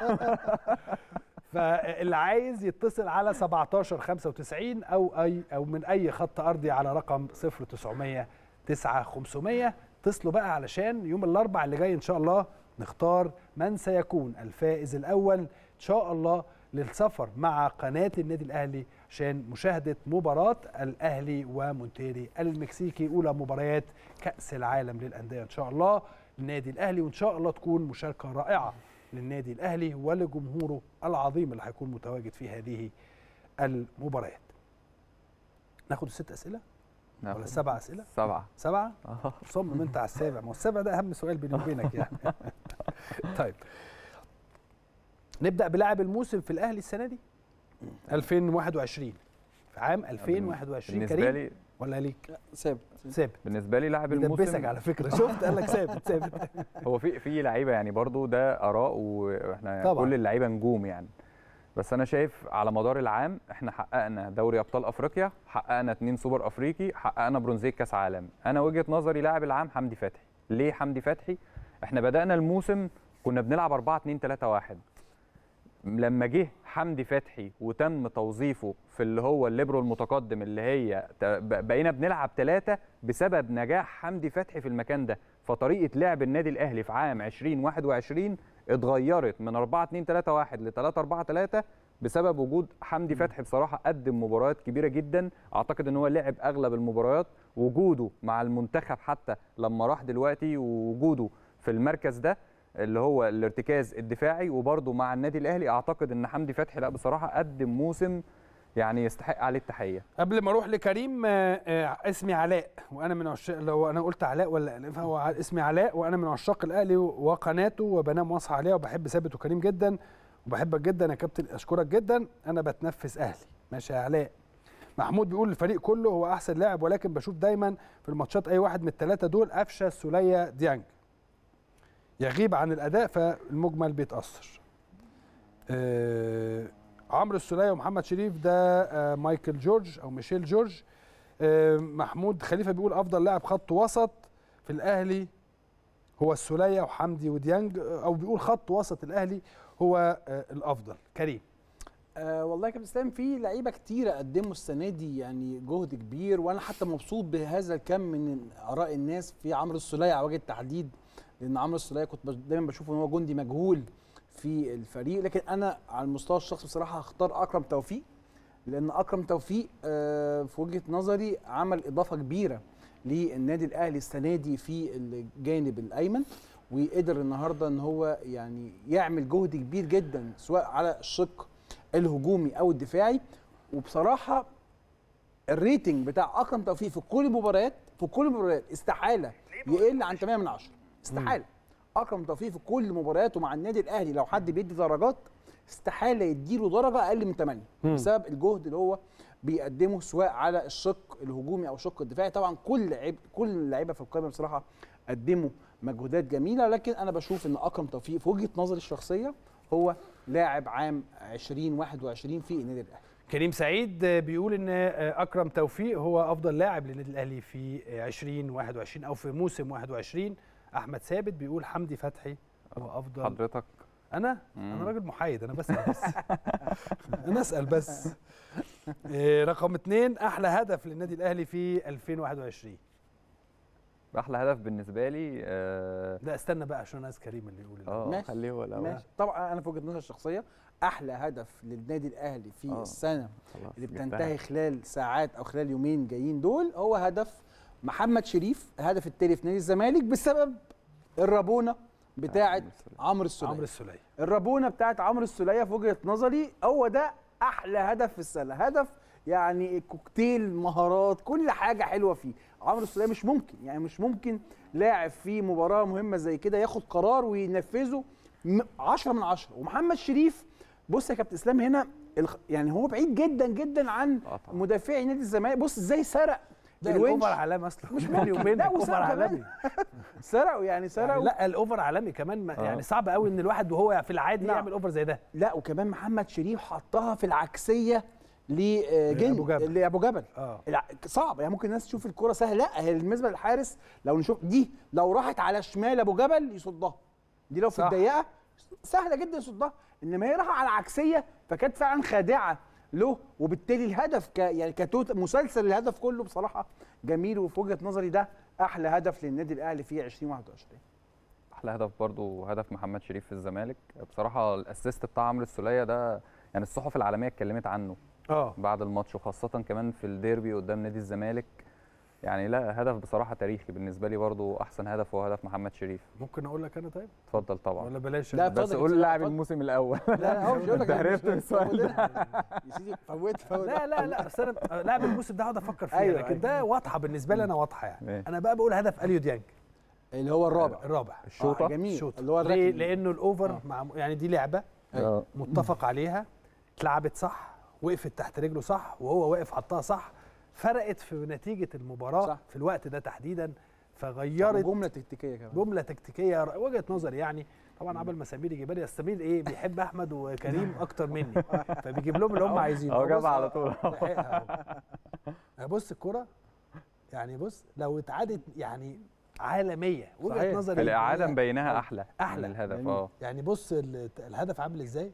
فاللي عايز يتصل على 17 95 او اي او من اي خط ارضي على رقم 0900 9500 اتصلوا بقى علشان يوم الاربع اللي جاي ان شاء الله نختار من سيكون الفائز الاول ان شاء الله للسفر مع قناه النادي الاهلي عشان مشاهده مباراه الاهلي ومونتيري المكسيكي اولى مباريات كاس العالم للانديه ان شاء الله النادي الاهلي وان شاء الله تكون مشاركه رائعه للنادي الاهلي ولجمهوره العظيم اللي هيكون متواجد في هذه المباريات. ناخد الست اسئله ولا السبع اسئله؟ سبعه سبعه؟ آه. صمم انت على السابع ما هو السابع ده اهم سؤال بيني وبينك يعني. طيب نبدا بلاعب الموسم في الاهلي السنه دي 2021 في عام 2021 بالنسبه كريم لي ولا ليك؟ ثابت ثابت بالنسبه لي لاعب بيدبسك الموسم على فكره شفت قال لك ثابت ثابت هو في في لعيبه يعني برضو ده اراء واحنا طبعاً. كل اللعيبه نجوم يعني بس انا شايف على مدار العام احنا حققنا دوري ابطال افريقيا حققنا اتنين سوبر افريقي حققنا برونزيه كاس عالم انا وجهه نظري لاعب العام حمدي فتحي ليه حمدي فتحي احنا بدانا الموسم كنا بنلعب 4 2 3 1 لما جه حمدي فتحي وتم توظيفه في اللي هو الليبرو المتقدم اللي هي ت- ب- بقينا بنلعب ثلاثة بسبب نجاح حمدي فتحي في المكان ده فطريقة لعب النادي الأهلي في عام 2021 اتغيرت من 4 2 3 1 ل 3 4 3 بسبب وجود حمدي فتحي بصراحة قدم مباريات كبيرة جدا أعتقد إن هو لعب أغلب المباريات وجوده مع المنتخب حتى لما راح دلوقتي ووجوده في المركز ده اللي هو الارتكاز الدفاعي وبرده مع النادي الاهلي اعتقد ان حمدي فتحي لا بصراحه قدم موسم يعني يستحق عليه التحيه قبل ما اروح لكريم آه، آه، اسمي علاء وانا من عشاق لو انا قلت علاء ولا فهو ع- اسمي علاء وانا من عشاق الاهلي وقناته وبنام واصحى عليها وبحب ثابت وكريم جدا وبحبك جدا يا كابتن اشكرك جدا انا بتنفس اهلي ماشي يا علاء محمود بيقول الفريق كله هو احسن لاعب ولكن بشوف دايما في الماتشات اي واحد من الثلاثه دول قفشه السوليه ديانج يغيب عن الاداء فالمجمل بيتاثر آه عمرو السوليه ومحمد شريف ده آه مايكل جورج او ميشيل جورج آه محمود خليفه بيقول افضل لاعب خط وسط في الاهلي هو السوليه وحمدي وديانج آه، او بيقول خط وسط الاهلي هو آه الافضل كريم آه والله يا كابتن اسلام في لعيبه كتيره قدموا السنه دي يعني جهد كبير وانا حتى مبسوط بهذا الكم من اراء الناس في عمرو السوليه على وجه التحديد لان عمرو السوليه كنت بش- دايما بشوفه ان هو جندي مجهول في الفريق لكن انا على المستوى الشخصي بصراحه هختار اكرم توفيق لان اكرم توفيق آه في وجهه نظري عمل اضافه كبيره للنادي الاهلي السنه دي في الجانب الايمن وقدر النهارده ان هو يعني يعمل جهد كبير جدا سواء على الشق الهجومي او الدفاعي وبصراحه الريتنج بتاع اكرم توفيق في كل المباريات في كل المباريات استحاله يقل عن 8 من 10 استحاله اكرم توفيق في كل مبارياته مع النادي الاهلي لو حد بيدي درجات استحاله يديله درجه اقل من 8 مم. بسبب الجهد اللي هو بيقدمه سواء على الشق الهجومي او الشق الدفاعي طبعا كل لعيب كل اللعيبه في القائمه بصراحه قدموا مجهودات جميله لكن انا بشوف ان اكرم توفيق في وجهه نظري الشخصيه هو لاعب عام 2021 في النادي الاهلي كريم سعيد آه، بيقول ان آه، اكرم توفيق هو افضل لاعب للنادي الاهلي في آه، 2021 او في موسم 21 احمد ثابت بيقول حمدي فتحي هو افضل حضرتك انا مم. انا راجل محايد انا بسال بس انا اسال بس إيه، رقم اثنين احلى هدف للنادي الاهلي في 2021 احلى هدف بالنسبه لي اه, لا استنى بقى عشان عايز كريم اللي يقول الأول. آه ماشي. خليه هو الاول ماشي طبعا انا في وجهه نظري الشخصيه احلى هدف للنادي الاهلي في آه. السنه خلاص اللي جبتها. بتنتهي خلال ساعات او خلال يومين جايين دول هو هدف محمد شريف الهدف التالي في نادي الزمالك بسبب الرابونه بتاعه عمرو السوليه عمرو السوليه الرابونه بتاعت عمرو السوليه في وجهه نظري هو ده احلى هدف في السنه هدف يعني كوكتيل مهارات كل حاجه حلوه فيه عمرو السوليه مش ممكن يعني مش ممكن لاعب في مباراه مهمه زي كده ياخد قرار وينفذه 10 من 10 ومحمد شريف بص يا كابتن اسلام هنا الخ- يعني هو بعيد جدا جدا عن آه طبعاً. مدافعي نادي الزمالك بص ازاي سرق ده الونش الاوفر عالمي اصلا مش بيني ممكن. وبينك لا، اوفر وسرقوا كمان. عالمي سرقوا يعني يعني سرقوا لا الاوفر عالمي كمان ما- آه. يعني صعب قوي ان الواحد وهو في العادي نعم. يعمل اوفر زي ده لا وكمان محمد شريف حطها في العكسيه لجن لأبو جبل. لابو جبل اه الع- صعب يعني ممكن الناس تشوف الكرة سهله لا هي بالنسبه للحارس لو نشوف دي لو راحت على شمال ابو جبل يصدها دي لو في صح. الضيقه سهله جدا يصدها انما هي راحه على عكسيه فكانت فعلا خادعه له وبالتالي الهدف ك يعني كتوت مسلسل الهدف كله بصراحه جميل وفي وجهه نظري ده احلى هدف للنادي الاهلي في 2021 احلى هدف برضو هدف محمد شريف في الزمالك بصراحه الاسيست بتاع عمرو السوليه ده يعني الصحف العالميه اتكلمت عنه اه بعد الماتش وخاصه كمان في الديربي قدام نادي الزمالك يعني لا هدف بصراحه تاريخي بالنسبه لي برضو احسن هدف هو هدف محمد شريف ممكن اقول لك انا طيب اتفضل طبعا ولا بلاش لا، أنا؟ بس اتفضل يا قول كابتن، لاعب اتفضل. الموسم الاول لا لا هو مش هيقول لك انت عرفت السؤال ده يا سيدي فوت فوت لا لا لا اصل انا لاعب الموسم ده اقعد افكر فيها أيوة، لكن ده واضحه بالنسبه لي انا واضحه يعني ماشي. انا بقى بقول هدف اليو ديانج اللي هو الرابع الرابع الشوطه آه جميل الشوط اللي هو ليه؟ الركن لانه الاوفر آه. مع يعني دي لعبه آه. متفق عليها اتلعبت صح وقفت تحت رجله صح وهو واقف حطها صح فرقت في نتيجه المباراه صح. في الوقت ده تحديدا فغيرت جمله تكتيكيه كمان جمله تكتيكيه ر- وجهه نظري يعني طبعا عبل ما سمير يجيبها لي أصل سمير ايه بيحب احمد وكريم اكتر مني فبيجيب لهم اللي هم عايزينه اهو بص- جابها على طول لحقها أهو. بص الكرة يعني بص لو اتعادت يعني عالمية وجهة صحيح. نظري الاعاده إن هي- مبيناها احلى أحلى. من الهدف جميل. اه يعني بص ال- الهدف عامل ازاي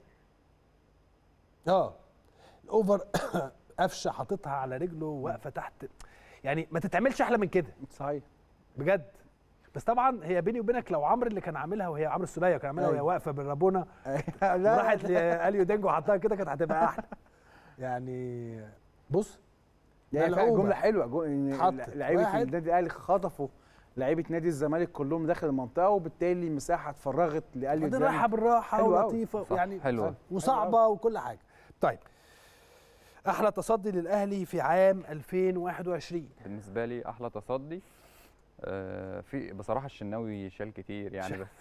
اه الاوفر قفشه حاططها على رجله واقفه تحت يعني ما تتعملش احلى من كده صحيح بجد بس طبعا هي بيني وبينك لو عمرو اللي كان عاملها وهي عمرو السوليه كان عاملها وهي أيوة. واقفه بالرابونه لا وراحت لاليو دينجو وحطها كده كانت هتبقى احلى يعني بص يعني ده فعلا العوبة. جمله حلوه جو- إن اتحطت. لعيبه واحد. النادي الاهلي خطفوا لعيبه نادي الزمالك كلهم داخل المنطقه وبالتالي المساحه اتفرغت لاليو بعدين ديانج رايحه بالراحه حلو أوي. ولطيفه صح، يعني حلوة. وصعبه وكل حاجه طيب احلى تصدي للاهلي في عام 2021 بالنسبه لي احلى تصدي آه، في بصراحه الشناوي شال كتير يعني بس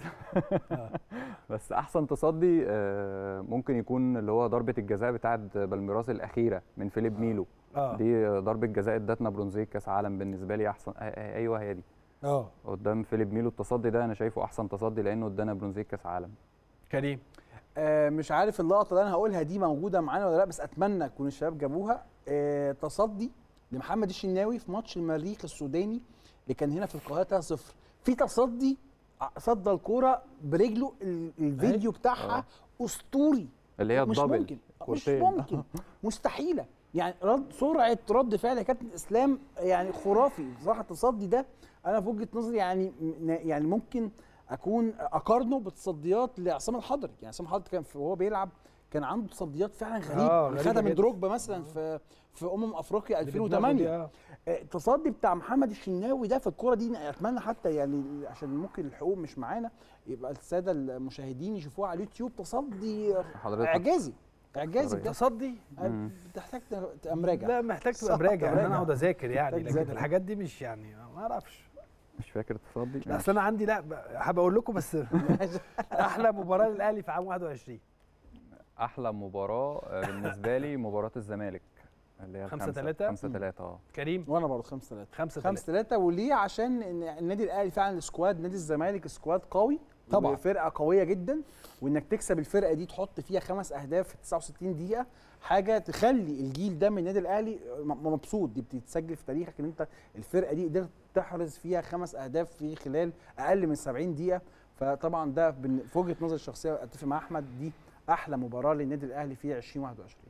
بس احسن تصدي آه، ممكن يكون اللي هو ضربه الجزاء بتاعه بالميراس الاخيره من فيليب ميلو اه دي ضربه جزاء ادتنا برونزيه كاس عالم بالنسبه لي احسن آه، آه، ايوه هي دي اه قدام فيليب ميلو التصدي ده انا شايفه احسن تصدي لانه ادانا برونزيه كاس عالم كريم آه مش عارف اللقطه اللي انا هقولها دي موجوده معانا ولا لا بس اتمنى يكون الشباب جابوها آه تصدي لمحمد الشناوي في ماتش المريخ السوداني اللي كان هنا في القاهره 3-0 في تصدي ع- صدى الكوره برجله ال- الفيديو بتاعها اسطوري اللي هي مش الدبل ممكن مش كورتين. ممكن مستحيله يعني رد سرعه رد فعل يا كابتن اسلام يعني خرافي بصراحه التصدي ده انا في وجهه نظري يعني م- يعني ممكن اكون اقارنه بالتصديات لعصام الحضري يعني عصام الحضري كان في- وهو بيلعب كان عنده تصديات فعلا غريبه آه، آه غريبة خدها من جدا. دروجبا مثلا في في امم افريقيا اللي بدماغه 2008 دي، آه. آه، التصدي بتاع محمد الشناوي ده في الكوره دي اتمنى حتى يعني عشان ممكن الحقوق مش معانا يبقى الساده المشاهدين يشوفوها على اليوتيوب تصدي حضرتك اعجازي اعجازي طبيعي. ده تصدي مم. بتحتاج تبقى مراجع لا محتاج صح، تبقى مراجع ان انا مراجع. اقعد اذاكر يعني محتاج لكن تذاكر. الحاجات دي مش يعني ما اعرفش مش فاكر التصدي لا، اصل انا عندي لا ب- حابب اقول لكم بس احلى مباراه للاهلي في عام 21 احلى مباراه آه، بالنسبه لي مباراه الزمالك اللي هي خمسة الخمسة- تلاتة؟ خمسة تلاتة اه كريم وانا برضه 5 3 5 5 3 وليه عشان إن النادي الاهلي فعلا سكواد نادي الزمالك سكواد قوي طبعاً. فرقه قويه جدا وانك تكسب الفرقه دي تحط فيها خمس اهداف في 69 دقيقه حاجه تخلي الجيل ده من النادي الاهلي م- مبسوط دي بتتسجل في تاريخك ان انت الفرقه دي قدرت تحرز فيها خمس اهداف في خلال اقل من 70 دقيقه فطبعا ده بن- في وجهه نظري الشخصيه اتفق مع احمد دي احلى مباراه للنادي الاهلي في 2021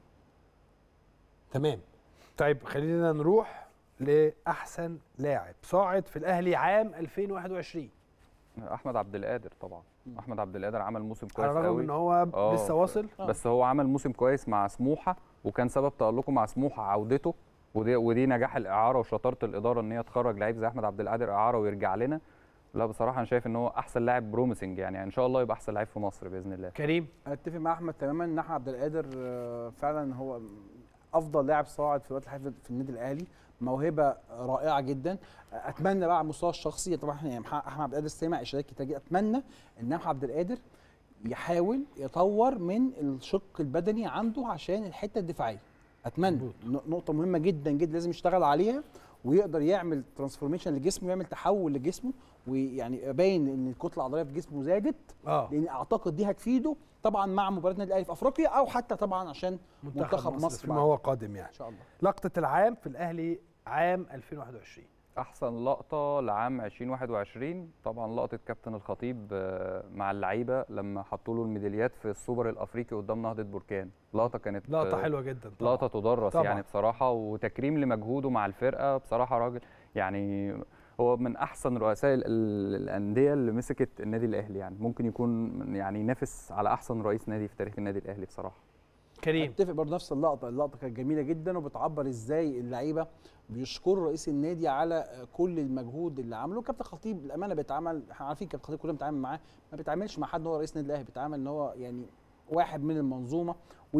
تمام طيب خلينا نروح لاحسن لاعب صاعد في الاهلي عام 2021 احمد عبد القادر طبعا احمد عبد القادر عمل موسم كويس على الرغم قوي ان هو آه. لسه واصل بس هو عمل موسم كويس مع سموحه وكان سبب تالقه مع سموحه عودته ودي ودي نجاح الاعاره وشطاره الاداره ان هي تخرج لعيب زي احمد عبد القادر اعاره ويرجع لنا لا بصراحه انا شايف ان هو احسن لاعب بروميسنج يعني, يعني ان شاء الله يبقى احسن لاعب في مصر باذن الله كريم اتفق مع احمد تماما ان احمد عبد القادر آه، فعلا هو افضل لاعب صاعد في الوقت الحالي في النادي الاهلي موهبه رائعه جدا اتمنى بقى على المستوى الشخصي طبعا احنا يعني مح- احمد عبد القادر سامع اشارات كتير جدا. اتمنى ان احمد عبد القادر يحاول يطور من الشق البدني عنده عشان الحته الدفاعيه اتمنى مظبوط. ن- نقطه مهمه جدا جدا لازم يشتغل عليها ويقدر يعمل ترانسفورميشن لجسمه ويعمل تحول لجسمه ويعني باين ان الكتله العضليه في جسمه زادت اه لان اعتقد دي هتفيده طبعا مع مباراه النادي الاهلي في افريقيا او حتى طبعا عشان منتخب مصر فيما بعد. هو قادم يعني ان شاء الله لقطه العام في الاهلي عام 2021 احسن لقطه لعام 2021 طبعا لقطه كابتن الخطيب آه، مع اللعيبه لما حطوا له الميداليات في السوبر الافريقي قدام نهضه بركان لقطه كانت لقطه آه، حلوه جدا طبعا لقطه تدرس طبعاً. يعني بصراحه وتكريم لمجهوده مع الفرقه بصراحه راجل يعني هو من احسن رؤساء ال- ال- الانديه اللي مسكت النادي الاهلي يعني ممكن يكون من- يعني ينافس على احسن رئيس نادي في تاريخ النادي الاهلي بصراحه كريم اتفق برضه نفس اللقطه اللقطه كانت جميله جدا وبتعبر ازاي اللعيبه بيشكروا رئيس النادي على كل المجهود اللي عمله كابتن خطيب الامانه بيتعامل احنا عارفين كابتن خطيب كلنا بنتعامل معاه ما بيتعاملش مع حد إن هو رئيس النادي الاهلي بيتعامل ان هو يعني واحد من المنظومه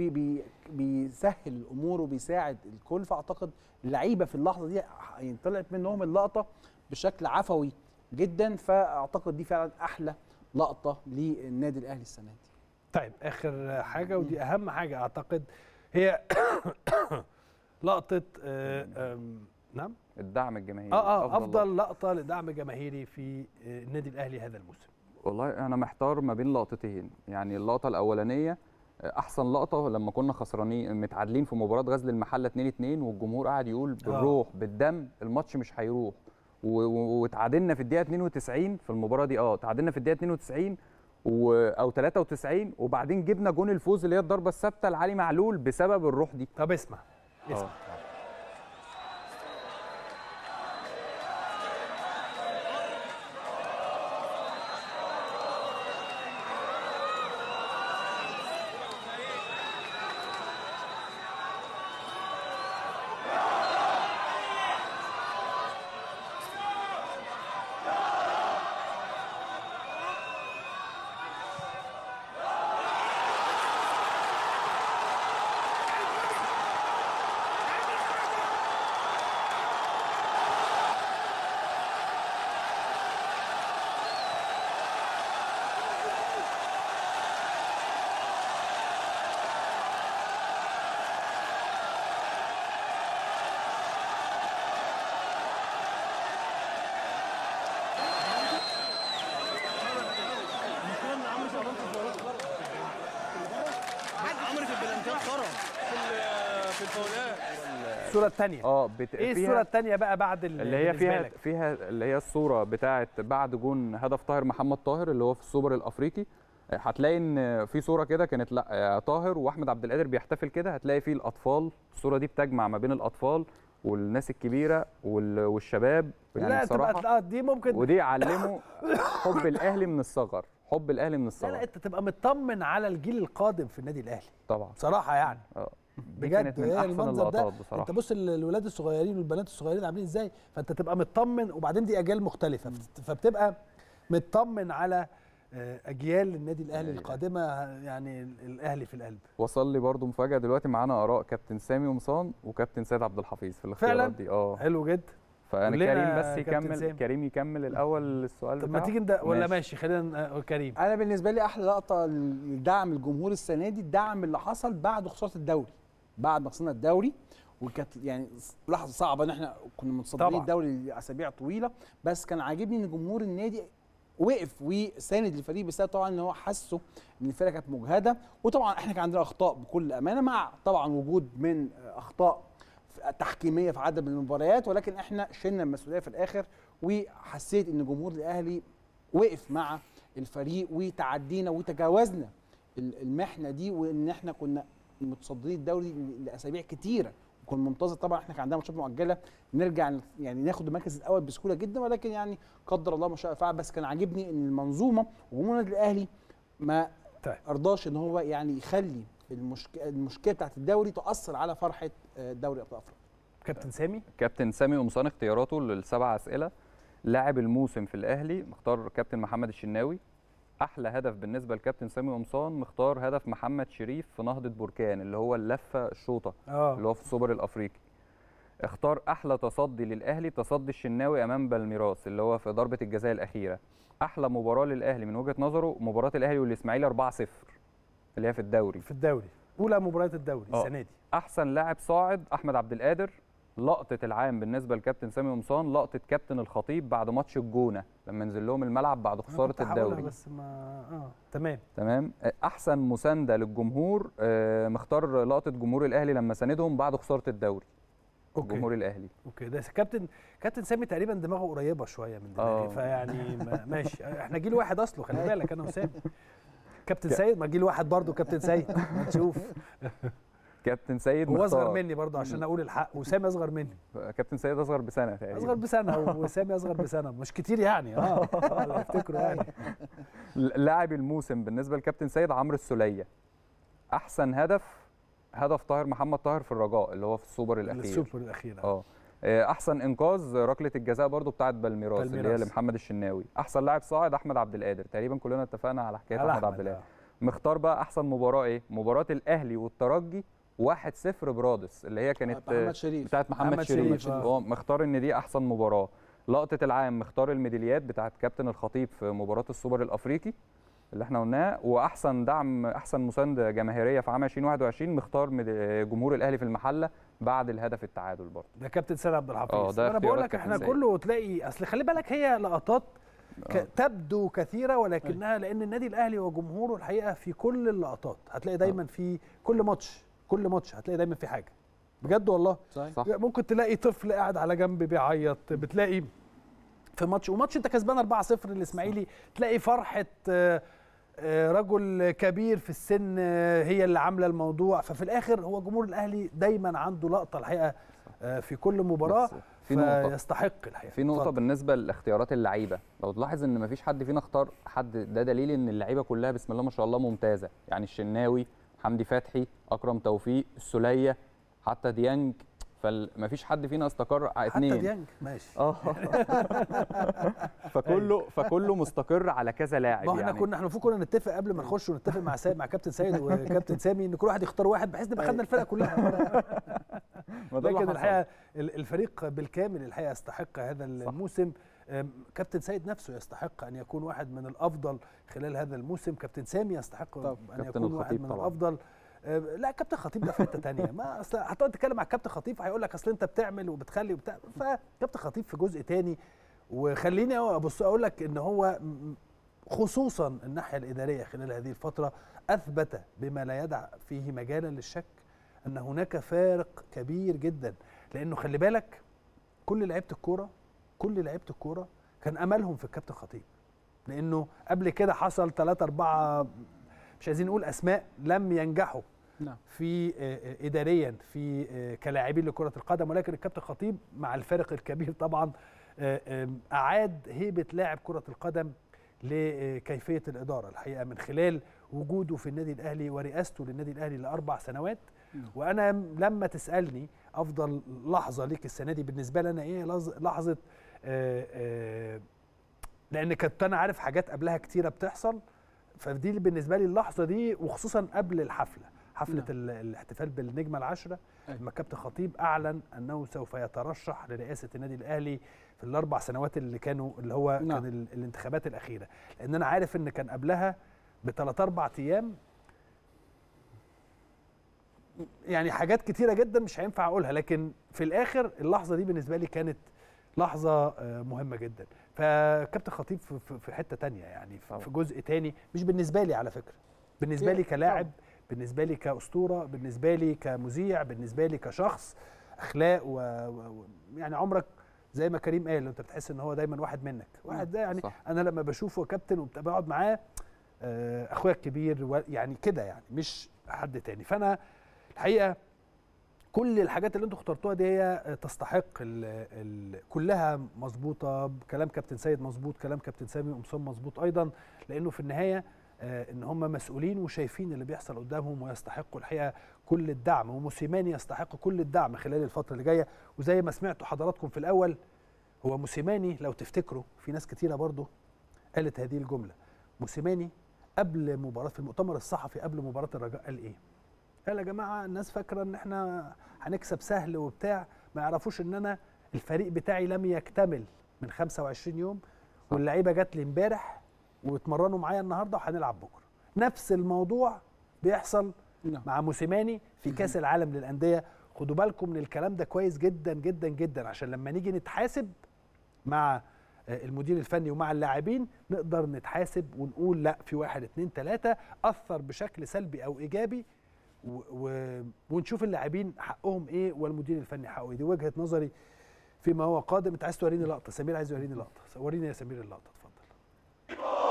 وبيسهل الامور وبيساعد الكل فاعتقد اللعيبه في اللحظه دي يعني طلعت منهم اللقطه بشكل عفوي جدا فاعتقد دي فعلا احلى لقطه للنادي الاهلي السنه دي طيب اخر حاجه ودي اهم حاجه اعتقد هي لقطه آه، آم، نعم الدعم الجماهيري اه اه لقطة. افضل لقطه لدعم جماهيري في آه، النادي الاهلي هذا الموسم والله انا محتار ما بين لقطتين يعني اللقطه الاولانيه احسن لقطه لما كنا خسرانين متعادلين في مباراه غزل المحله 2 2 والجمهور قاعد يقول بالروح بالدم الماتش مش هيروح و- و- واتعادلنا في الدقيقه 92 في المباراه دي اه تعادلنا في الدقيقه 92 و... او 93 وبعدين جبنا جون الفوز اللي هي الضربه الثابته لعلي معلول بسبب الروح دي طب اسمع اسمع آه. الصوره الثانيه اه بت... ايه فيها- الصوره الثانيه بقى بعد ال- اللي هي بالنسبة فيها لك؟ فيها اللي هي الصوره بتاعه بعد جون هدف طاهر محمد طاهر اللي هو في السوبر الافريقي هتلاقي ان في صوره كده كانت لا آه، طاهر واحمد عبد القادر بيحتفل كده هتلاقي فيه الاطفال الصوره دي بتجمع ما بين الاطفال والناس الكبيره وال- والشباب يعني لا بصراحه تبقى آه، دي ممكن ودي علموا حب الاهلي من الصغر حب الاهلي من لا الصغر لا انت تبقى مطمن على الجيل القادم في النادي الاهلي طبعا بصراحه يعني اه دي بجد كانت من هي احسن المنظر ده اللقطات بصراحه انت بص ال- الولاد الصغيرين والبنات الصغيرين عاملين ازاي فانت تبقى مطمن وبعدين دي اجيال مختلفه فبت- فبتبقى مطمن على آه، اجيال النادي الاهلي الأهلي. القادمه يعني ال- الاهلي في القلب وصل لي برضو مفاجاه دلوقتي معانا اراء كابتن سامي قمصان وكابتن سيد عبد الحفيظ في الاختيارات فعلا؟ دي اه حلو جدا فانا قول لنا كريم بس كابتن يكمل سامي. كريم يكمل الاول السؤال طب بتاعه ما تيجي نده ولا ماشي. ماشي خلينا نقول كريم انا بالنسبه لي احلى لقطه لدعم الجمهور السنه دي الدعم اللي حصل بعد خساره الدوري بعد ما خسرنا الدوري وكانت يعني لحظه صعبه ان احنا كنا متصدرين طبعاً. الدوري لاسابيع طويله بس كان عاجبني ان جمهور النادي وقف وساند الفريق بسبب طبعا ان هو حسوا ان الفرقه كانت مجهده وطبعا احنا كان عندنا اخطاء بكل امانه مع طبعا وجود من اخطاء تحكيميه في عدد من المباريات ولكن احنا شلنا المسؤوليه في الاخر وحسيت ان جمهور الاهلي وقف مع الفريق وتعدينا وتجاوزنا ال- المحنه دي وان احنا كنا متصدرين الدوري ل- لاسابيع كتيره وكنا منتظر طبعا احنا كان عندنا ماتشات مؤجله نرجع ن- يعني ناخد المركز الاول بسهوله جدا ولكن يعني قدر الله ما شاء فعل بس كان عاجبني ان المنظومه وجمهور النادي الاهلي ما طيب. ارضاش ان هو يعني يخلي المشكله المشكله بتاعت الدوري تاثر على فرحه آه، دوري ابطال افريقيا كابتن سامي كابتن سامي قمصان اختياراته للسبع اسئله لاعب الموسم في الاهلي مختار كابتن محمد الشناوي احلى هدف بالنسبه لكابتن سامي قمصان مختار هدف محمد شريف في نهضه بركان اللي هو اللفه الشوطه اللي اه هو في السوبر الافريقي اختار احلى تصدي للاهلي تصدي الشناوي امام بالميراس اللي هو في ضربه الجزاء الاخيره احلى مباراه للاهلي من وجهه نظره مباراه الاهلي والاسماعيلي 4-0 اللي هي في الدوري في الدوري اولى مباريات الدوري آه. السنه دي احسن لاعب صاعد احمد عبد القادر لقطه العام بالنسبه لكابتن سامي قمصان لقطه كابتن الخطيب بعد ماتش الجونه لما نزل لهم الملعب بعد أنا خساره كنت هقولها الدوري بس ما اه تمام تمام احسن مسانده للجمهور آه، مختار لقطه جمهور الاهلي لما ساندهم بعد خساره الدوري اوكي جمهور الاهلي اوكي ده كابتن كابتن سامي تقريبا دماغه قريبه شويه من دماغي آه. فيعني ما- ماشي احنا جيل واحد اصله خلي بالك انا وسامي كابتن ك- سيد ما جيل واحد برضه كابتن سيد ما تشوف كابتن سيد هو اصغر مختار. مني برضه عشان اقول الحق وسامي اصغر مني كابتن سيد اصغر بسنه تقريبا اصغر بسنه وسامي اصغر بسنه مش كتير يعني اه آه، لا افتكروا يعني لاعب الموسم بالنسبه لكابتن سيد عمرو السوليه احسن هدف هدف طاهر محمد طاهر في الرجاء اللي هو في السوبر الاخير السوبر الاخير آه. اه آه، احسن انقاذ ركله الجزاء برضو بتاعت بالميراس اللي هي بالميراس. لمحمد الشناوي احسن لاعب صاعد احمد عبد القادر تقريبا كلنا اتفقنا على حكايه على احمد عبد أحمد، القادر آه. مختار بقى احسن مباراه ايه مباراه الاهلي والترجي 1-0 برادس اللي هي كانت آه، محمد شريف بتاعت محمد, محمد شريف, شريف، آه. هو مختار ان دي احسن مباراه لقطه العام مختار الميداليات بتاعت كابتن الخطيب في مباراه السوبر الافريقي اللي احنا قلناه واحسن دعم احسن مسانده جماهيريه في عام 2021 مختار مد- جمهور الاهلي في المحله بعد الهدف التعادل برضه ده كابتن سيد عبد الحفيظ آه، ده انا بقول اختيارات لك كابتن احنا سيد. كله تلاقي اصل خلي بالك هي لقطات ك... آه. تبدو كثيره ولكنها لان النادي الاهلي وجمهوره الحقيقه في كل اللقطات هتلاقي دايما في كل ماتش كل ماتش هتلاقي دايما في حاجه بجد والله صحيح صح ممكن تلاقي طفل قاعد على جنب بيعيط بتلاقي في ماتش وماتش انت كسبان 4-0 للاسماعيلي تلاقي فرحه آه، آه، رجل كبير في السن آه، هي اللي عامله الموضوع ففي الاخر هو جمهور الاهلي دايما عنده لقطه الحقيقه آه، في كل مباراه بس في نقطه فيستحق الحقيقه في نقطة اتفضل. بالنسبة لاختيارات اللعيبة، لو تلاحظ إن مفيش حد فينا اختار حد ده دليل إن اللعيبة كلها بسم الله ما شاء الله ممتازة، يعني الشناوي، حمدي فتحي، أكرم توفيق، السولية، حتى ديانج، فمفيش حد فينا استقر على حتى اتنين ديانج ماشي اه فكله فكله مستقر على كذا لاعب ما احنا يعني كنا احنا المفروض كنا نتفق قبل ما نخش ونتفق مع سيد مع كابتن سيد وكابتن سامي ان كل واحد يختار واحد بحيث نبقى خدنا الفرقه كلها ما ده اللي لكن حصل. الحقيقه ال- الفريق بالكامل الحقيقه يستحق هذا الموسم أم، كابتن سيد نفسه يستحق ان يكون واحد من الافضل خلال هذا الموسم كابتن سامي يستحق طب، ان كابتن يكون واحد الخطيب من طبعاً. الافضل أم، لا كابتن خطيب ده في حته تانية ما اصل هتقعد تتكلم مع الكابتن خطيب هيقول لك اصل انت بتعمل وبتخلي وبتاع فكابتن خطيب في جزء تاني وخليني ابص اقول لك ان هو م- خصوصا الناحيه الاداريه خلال هذه الفتره اثبت بما لا يدع فيه مجالا للشك ان هناك فارق كبير جدا لانه خلي بالك كل لعيبه الكوره كل لعيبه الكوره كان املهم في الكابتن خطيب لانه قبل كده حصل ثلاثة أربعة مش عايزين نقول أسماء لم ينجحوا نعم في آه، آه، إداريا في آه، كلاعبين لكرة القدم ولكن الكابتن خطيب مع الفارق الكبير طبعا آه، آم، أعاد هيبة لاعب كرة القدم لكيفية الإدارة الحقيقة من خلال وجوده في النادي الأهلي ورئاسته للنادي الأهلي لأربع سنوات نعم. وأنا لما تسألني أفضل لحظة ليك السنة دي بالنسبة لي أنا إيه لحظة لحظة آه، آه، لان كنت انا عارف حاجات قبلها كتيره بتحصل فدي بالنسبه لي اللحظه دي وخصوصا قبل الحفله حفله نعم. ال- الاحتفال بالنجمه العاشره أيوة. لما كابتن خطيب اعلن انه سوف يترشح لرئاسه النادي الاهلي في الاربع سنوات اللي كانوا اللي هو نعم. كان ال- الانتخابات الاخيره لان انا عارف ان كان قبلها بثلاث اربع ايام يعني حاجات كتيره جدا مش هينفع اقولها لكن في الاخر اللحظه دي بالنسبه لي كانت لحظه آه، مهمه جدا فكابتن خطيب في- في في حته تانية يعني في- طبعا. في جزء تاني مش بالنسبه لي على فكره بالنسبه لي طبعا. كلاعب بالنسبه لي كاسطوره بالنسبه لي كمذيع بالنسبه لي كشخص اخلاق و... و... و... يعني عمرك زي ما كريم قال انت بتحس ان هو دايما واحد منك واحد ده يعني صح. انا لما بشوفه كابتن وبقعد معاه آه، اخويا الكبير و- يعني كده يعني مش حد تاني فانا الحقيقه كل الحاجات اللي انتوا اخترتوها دي هي تستحق ال ال كلها مظبوطه كلام كابتن سيد مظبوط كلام كابتن سامي قمصان مظبوط ايضا لانه في النهايه آه، ان هم مسؤولين وشايفين اللي بيحصل قدامهم ويستحقوا الحقيقه كل الدعم وموسيماني يستحق كل الدعم خلال الفتره اللي جايه وزي ما سمعتوا حضراتكم في الاول هو موسيماني لو تفتكروا في ناس كتيره برضه قالت هذه الجمله موسيماني قبل مباراه في المؤتمر الصحفي قبل مباراه الرجاء قال ايه؟ قال يا جماعه الناس فاكره ان احنا هنكسب سهل وبتاع ما يعرفوش ان انا الفريق بتاعي لم يكتمل من 25 يوم واللعيبه جات لي امبارح واتمرنوا معايا النهارده وهنلعب بكره نفس الموضوع بيحصل نعم مع موسيماني في كاس العالم للانديه خدوا بالكم من الكلام ده كويس جدا جدا جدا عشان لما نيجي نتحاسب مع آه، المدير الفني ومع اللاعبين نقدر نتحاسب ونقول لا في واحد اتنين تلاته اثر بشكل سلبي او ايجابي و و ونشوف اللاعبين حقهم ايه والمدير الفني حقه ايه دي وجهه نظري فيما هو قادم انت عايز توريني لقطه سمير عايز يوريني لقطه وريني يا سمير اللقطه اتفضل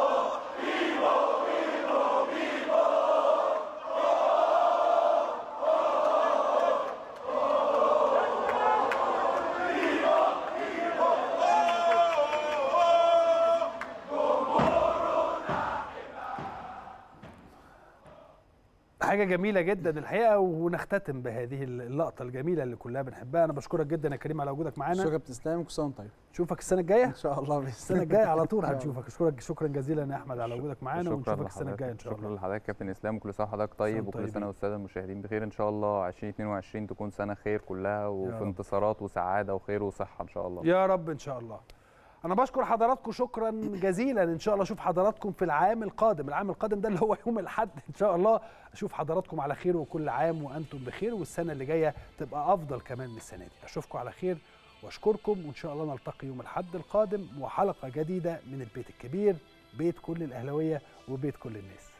حاجه جميله جدا الحقيقه ونختتم بهذه اللقطه الجميله اللي كلها بنحبها انا بشكرك جدا يا كريم على وجودك معانا شكرا كابتن اسلام كل سنه وانت طيب نشوفك السنه الجايه ان شاء الله بإذن السنه الجايه على طول إن شاء هنشوفك اشكرك شكرا جزيلا يا احمد على وجودك معانا شكراً ونشوفك السنه الجايه ان لحضرتك. شاء شكرا الله لحضرتك كابتن اسلام وكل سنه وحضرتك سنة طيب وكل طيبين. سنه والساده المشاهدين بخير ان شاء الله 2022 تكون سنه خير كلها وفي رب. انتصارات وسعاده وخير وصحه ان شاء الله يا رب ان شاء الله انا بشكر حضراتكم شكرا جزيلا ان شاء الله اشوف حضراتكم في العام القادم العام القادم ده اللي هو يوم الاحد ان شاء الله اشوف حضراتكم على خير وكل عام وانتم بخير والسنه اللي جايه تبقى افضل كمان من السنه دي اشوفكم على خير واشكركم وان شاء الله نلتقي يوم الاحد القادم وحلقه جديده من البيت الكبير بيت كل الاهلاويه وبيت كل الناس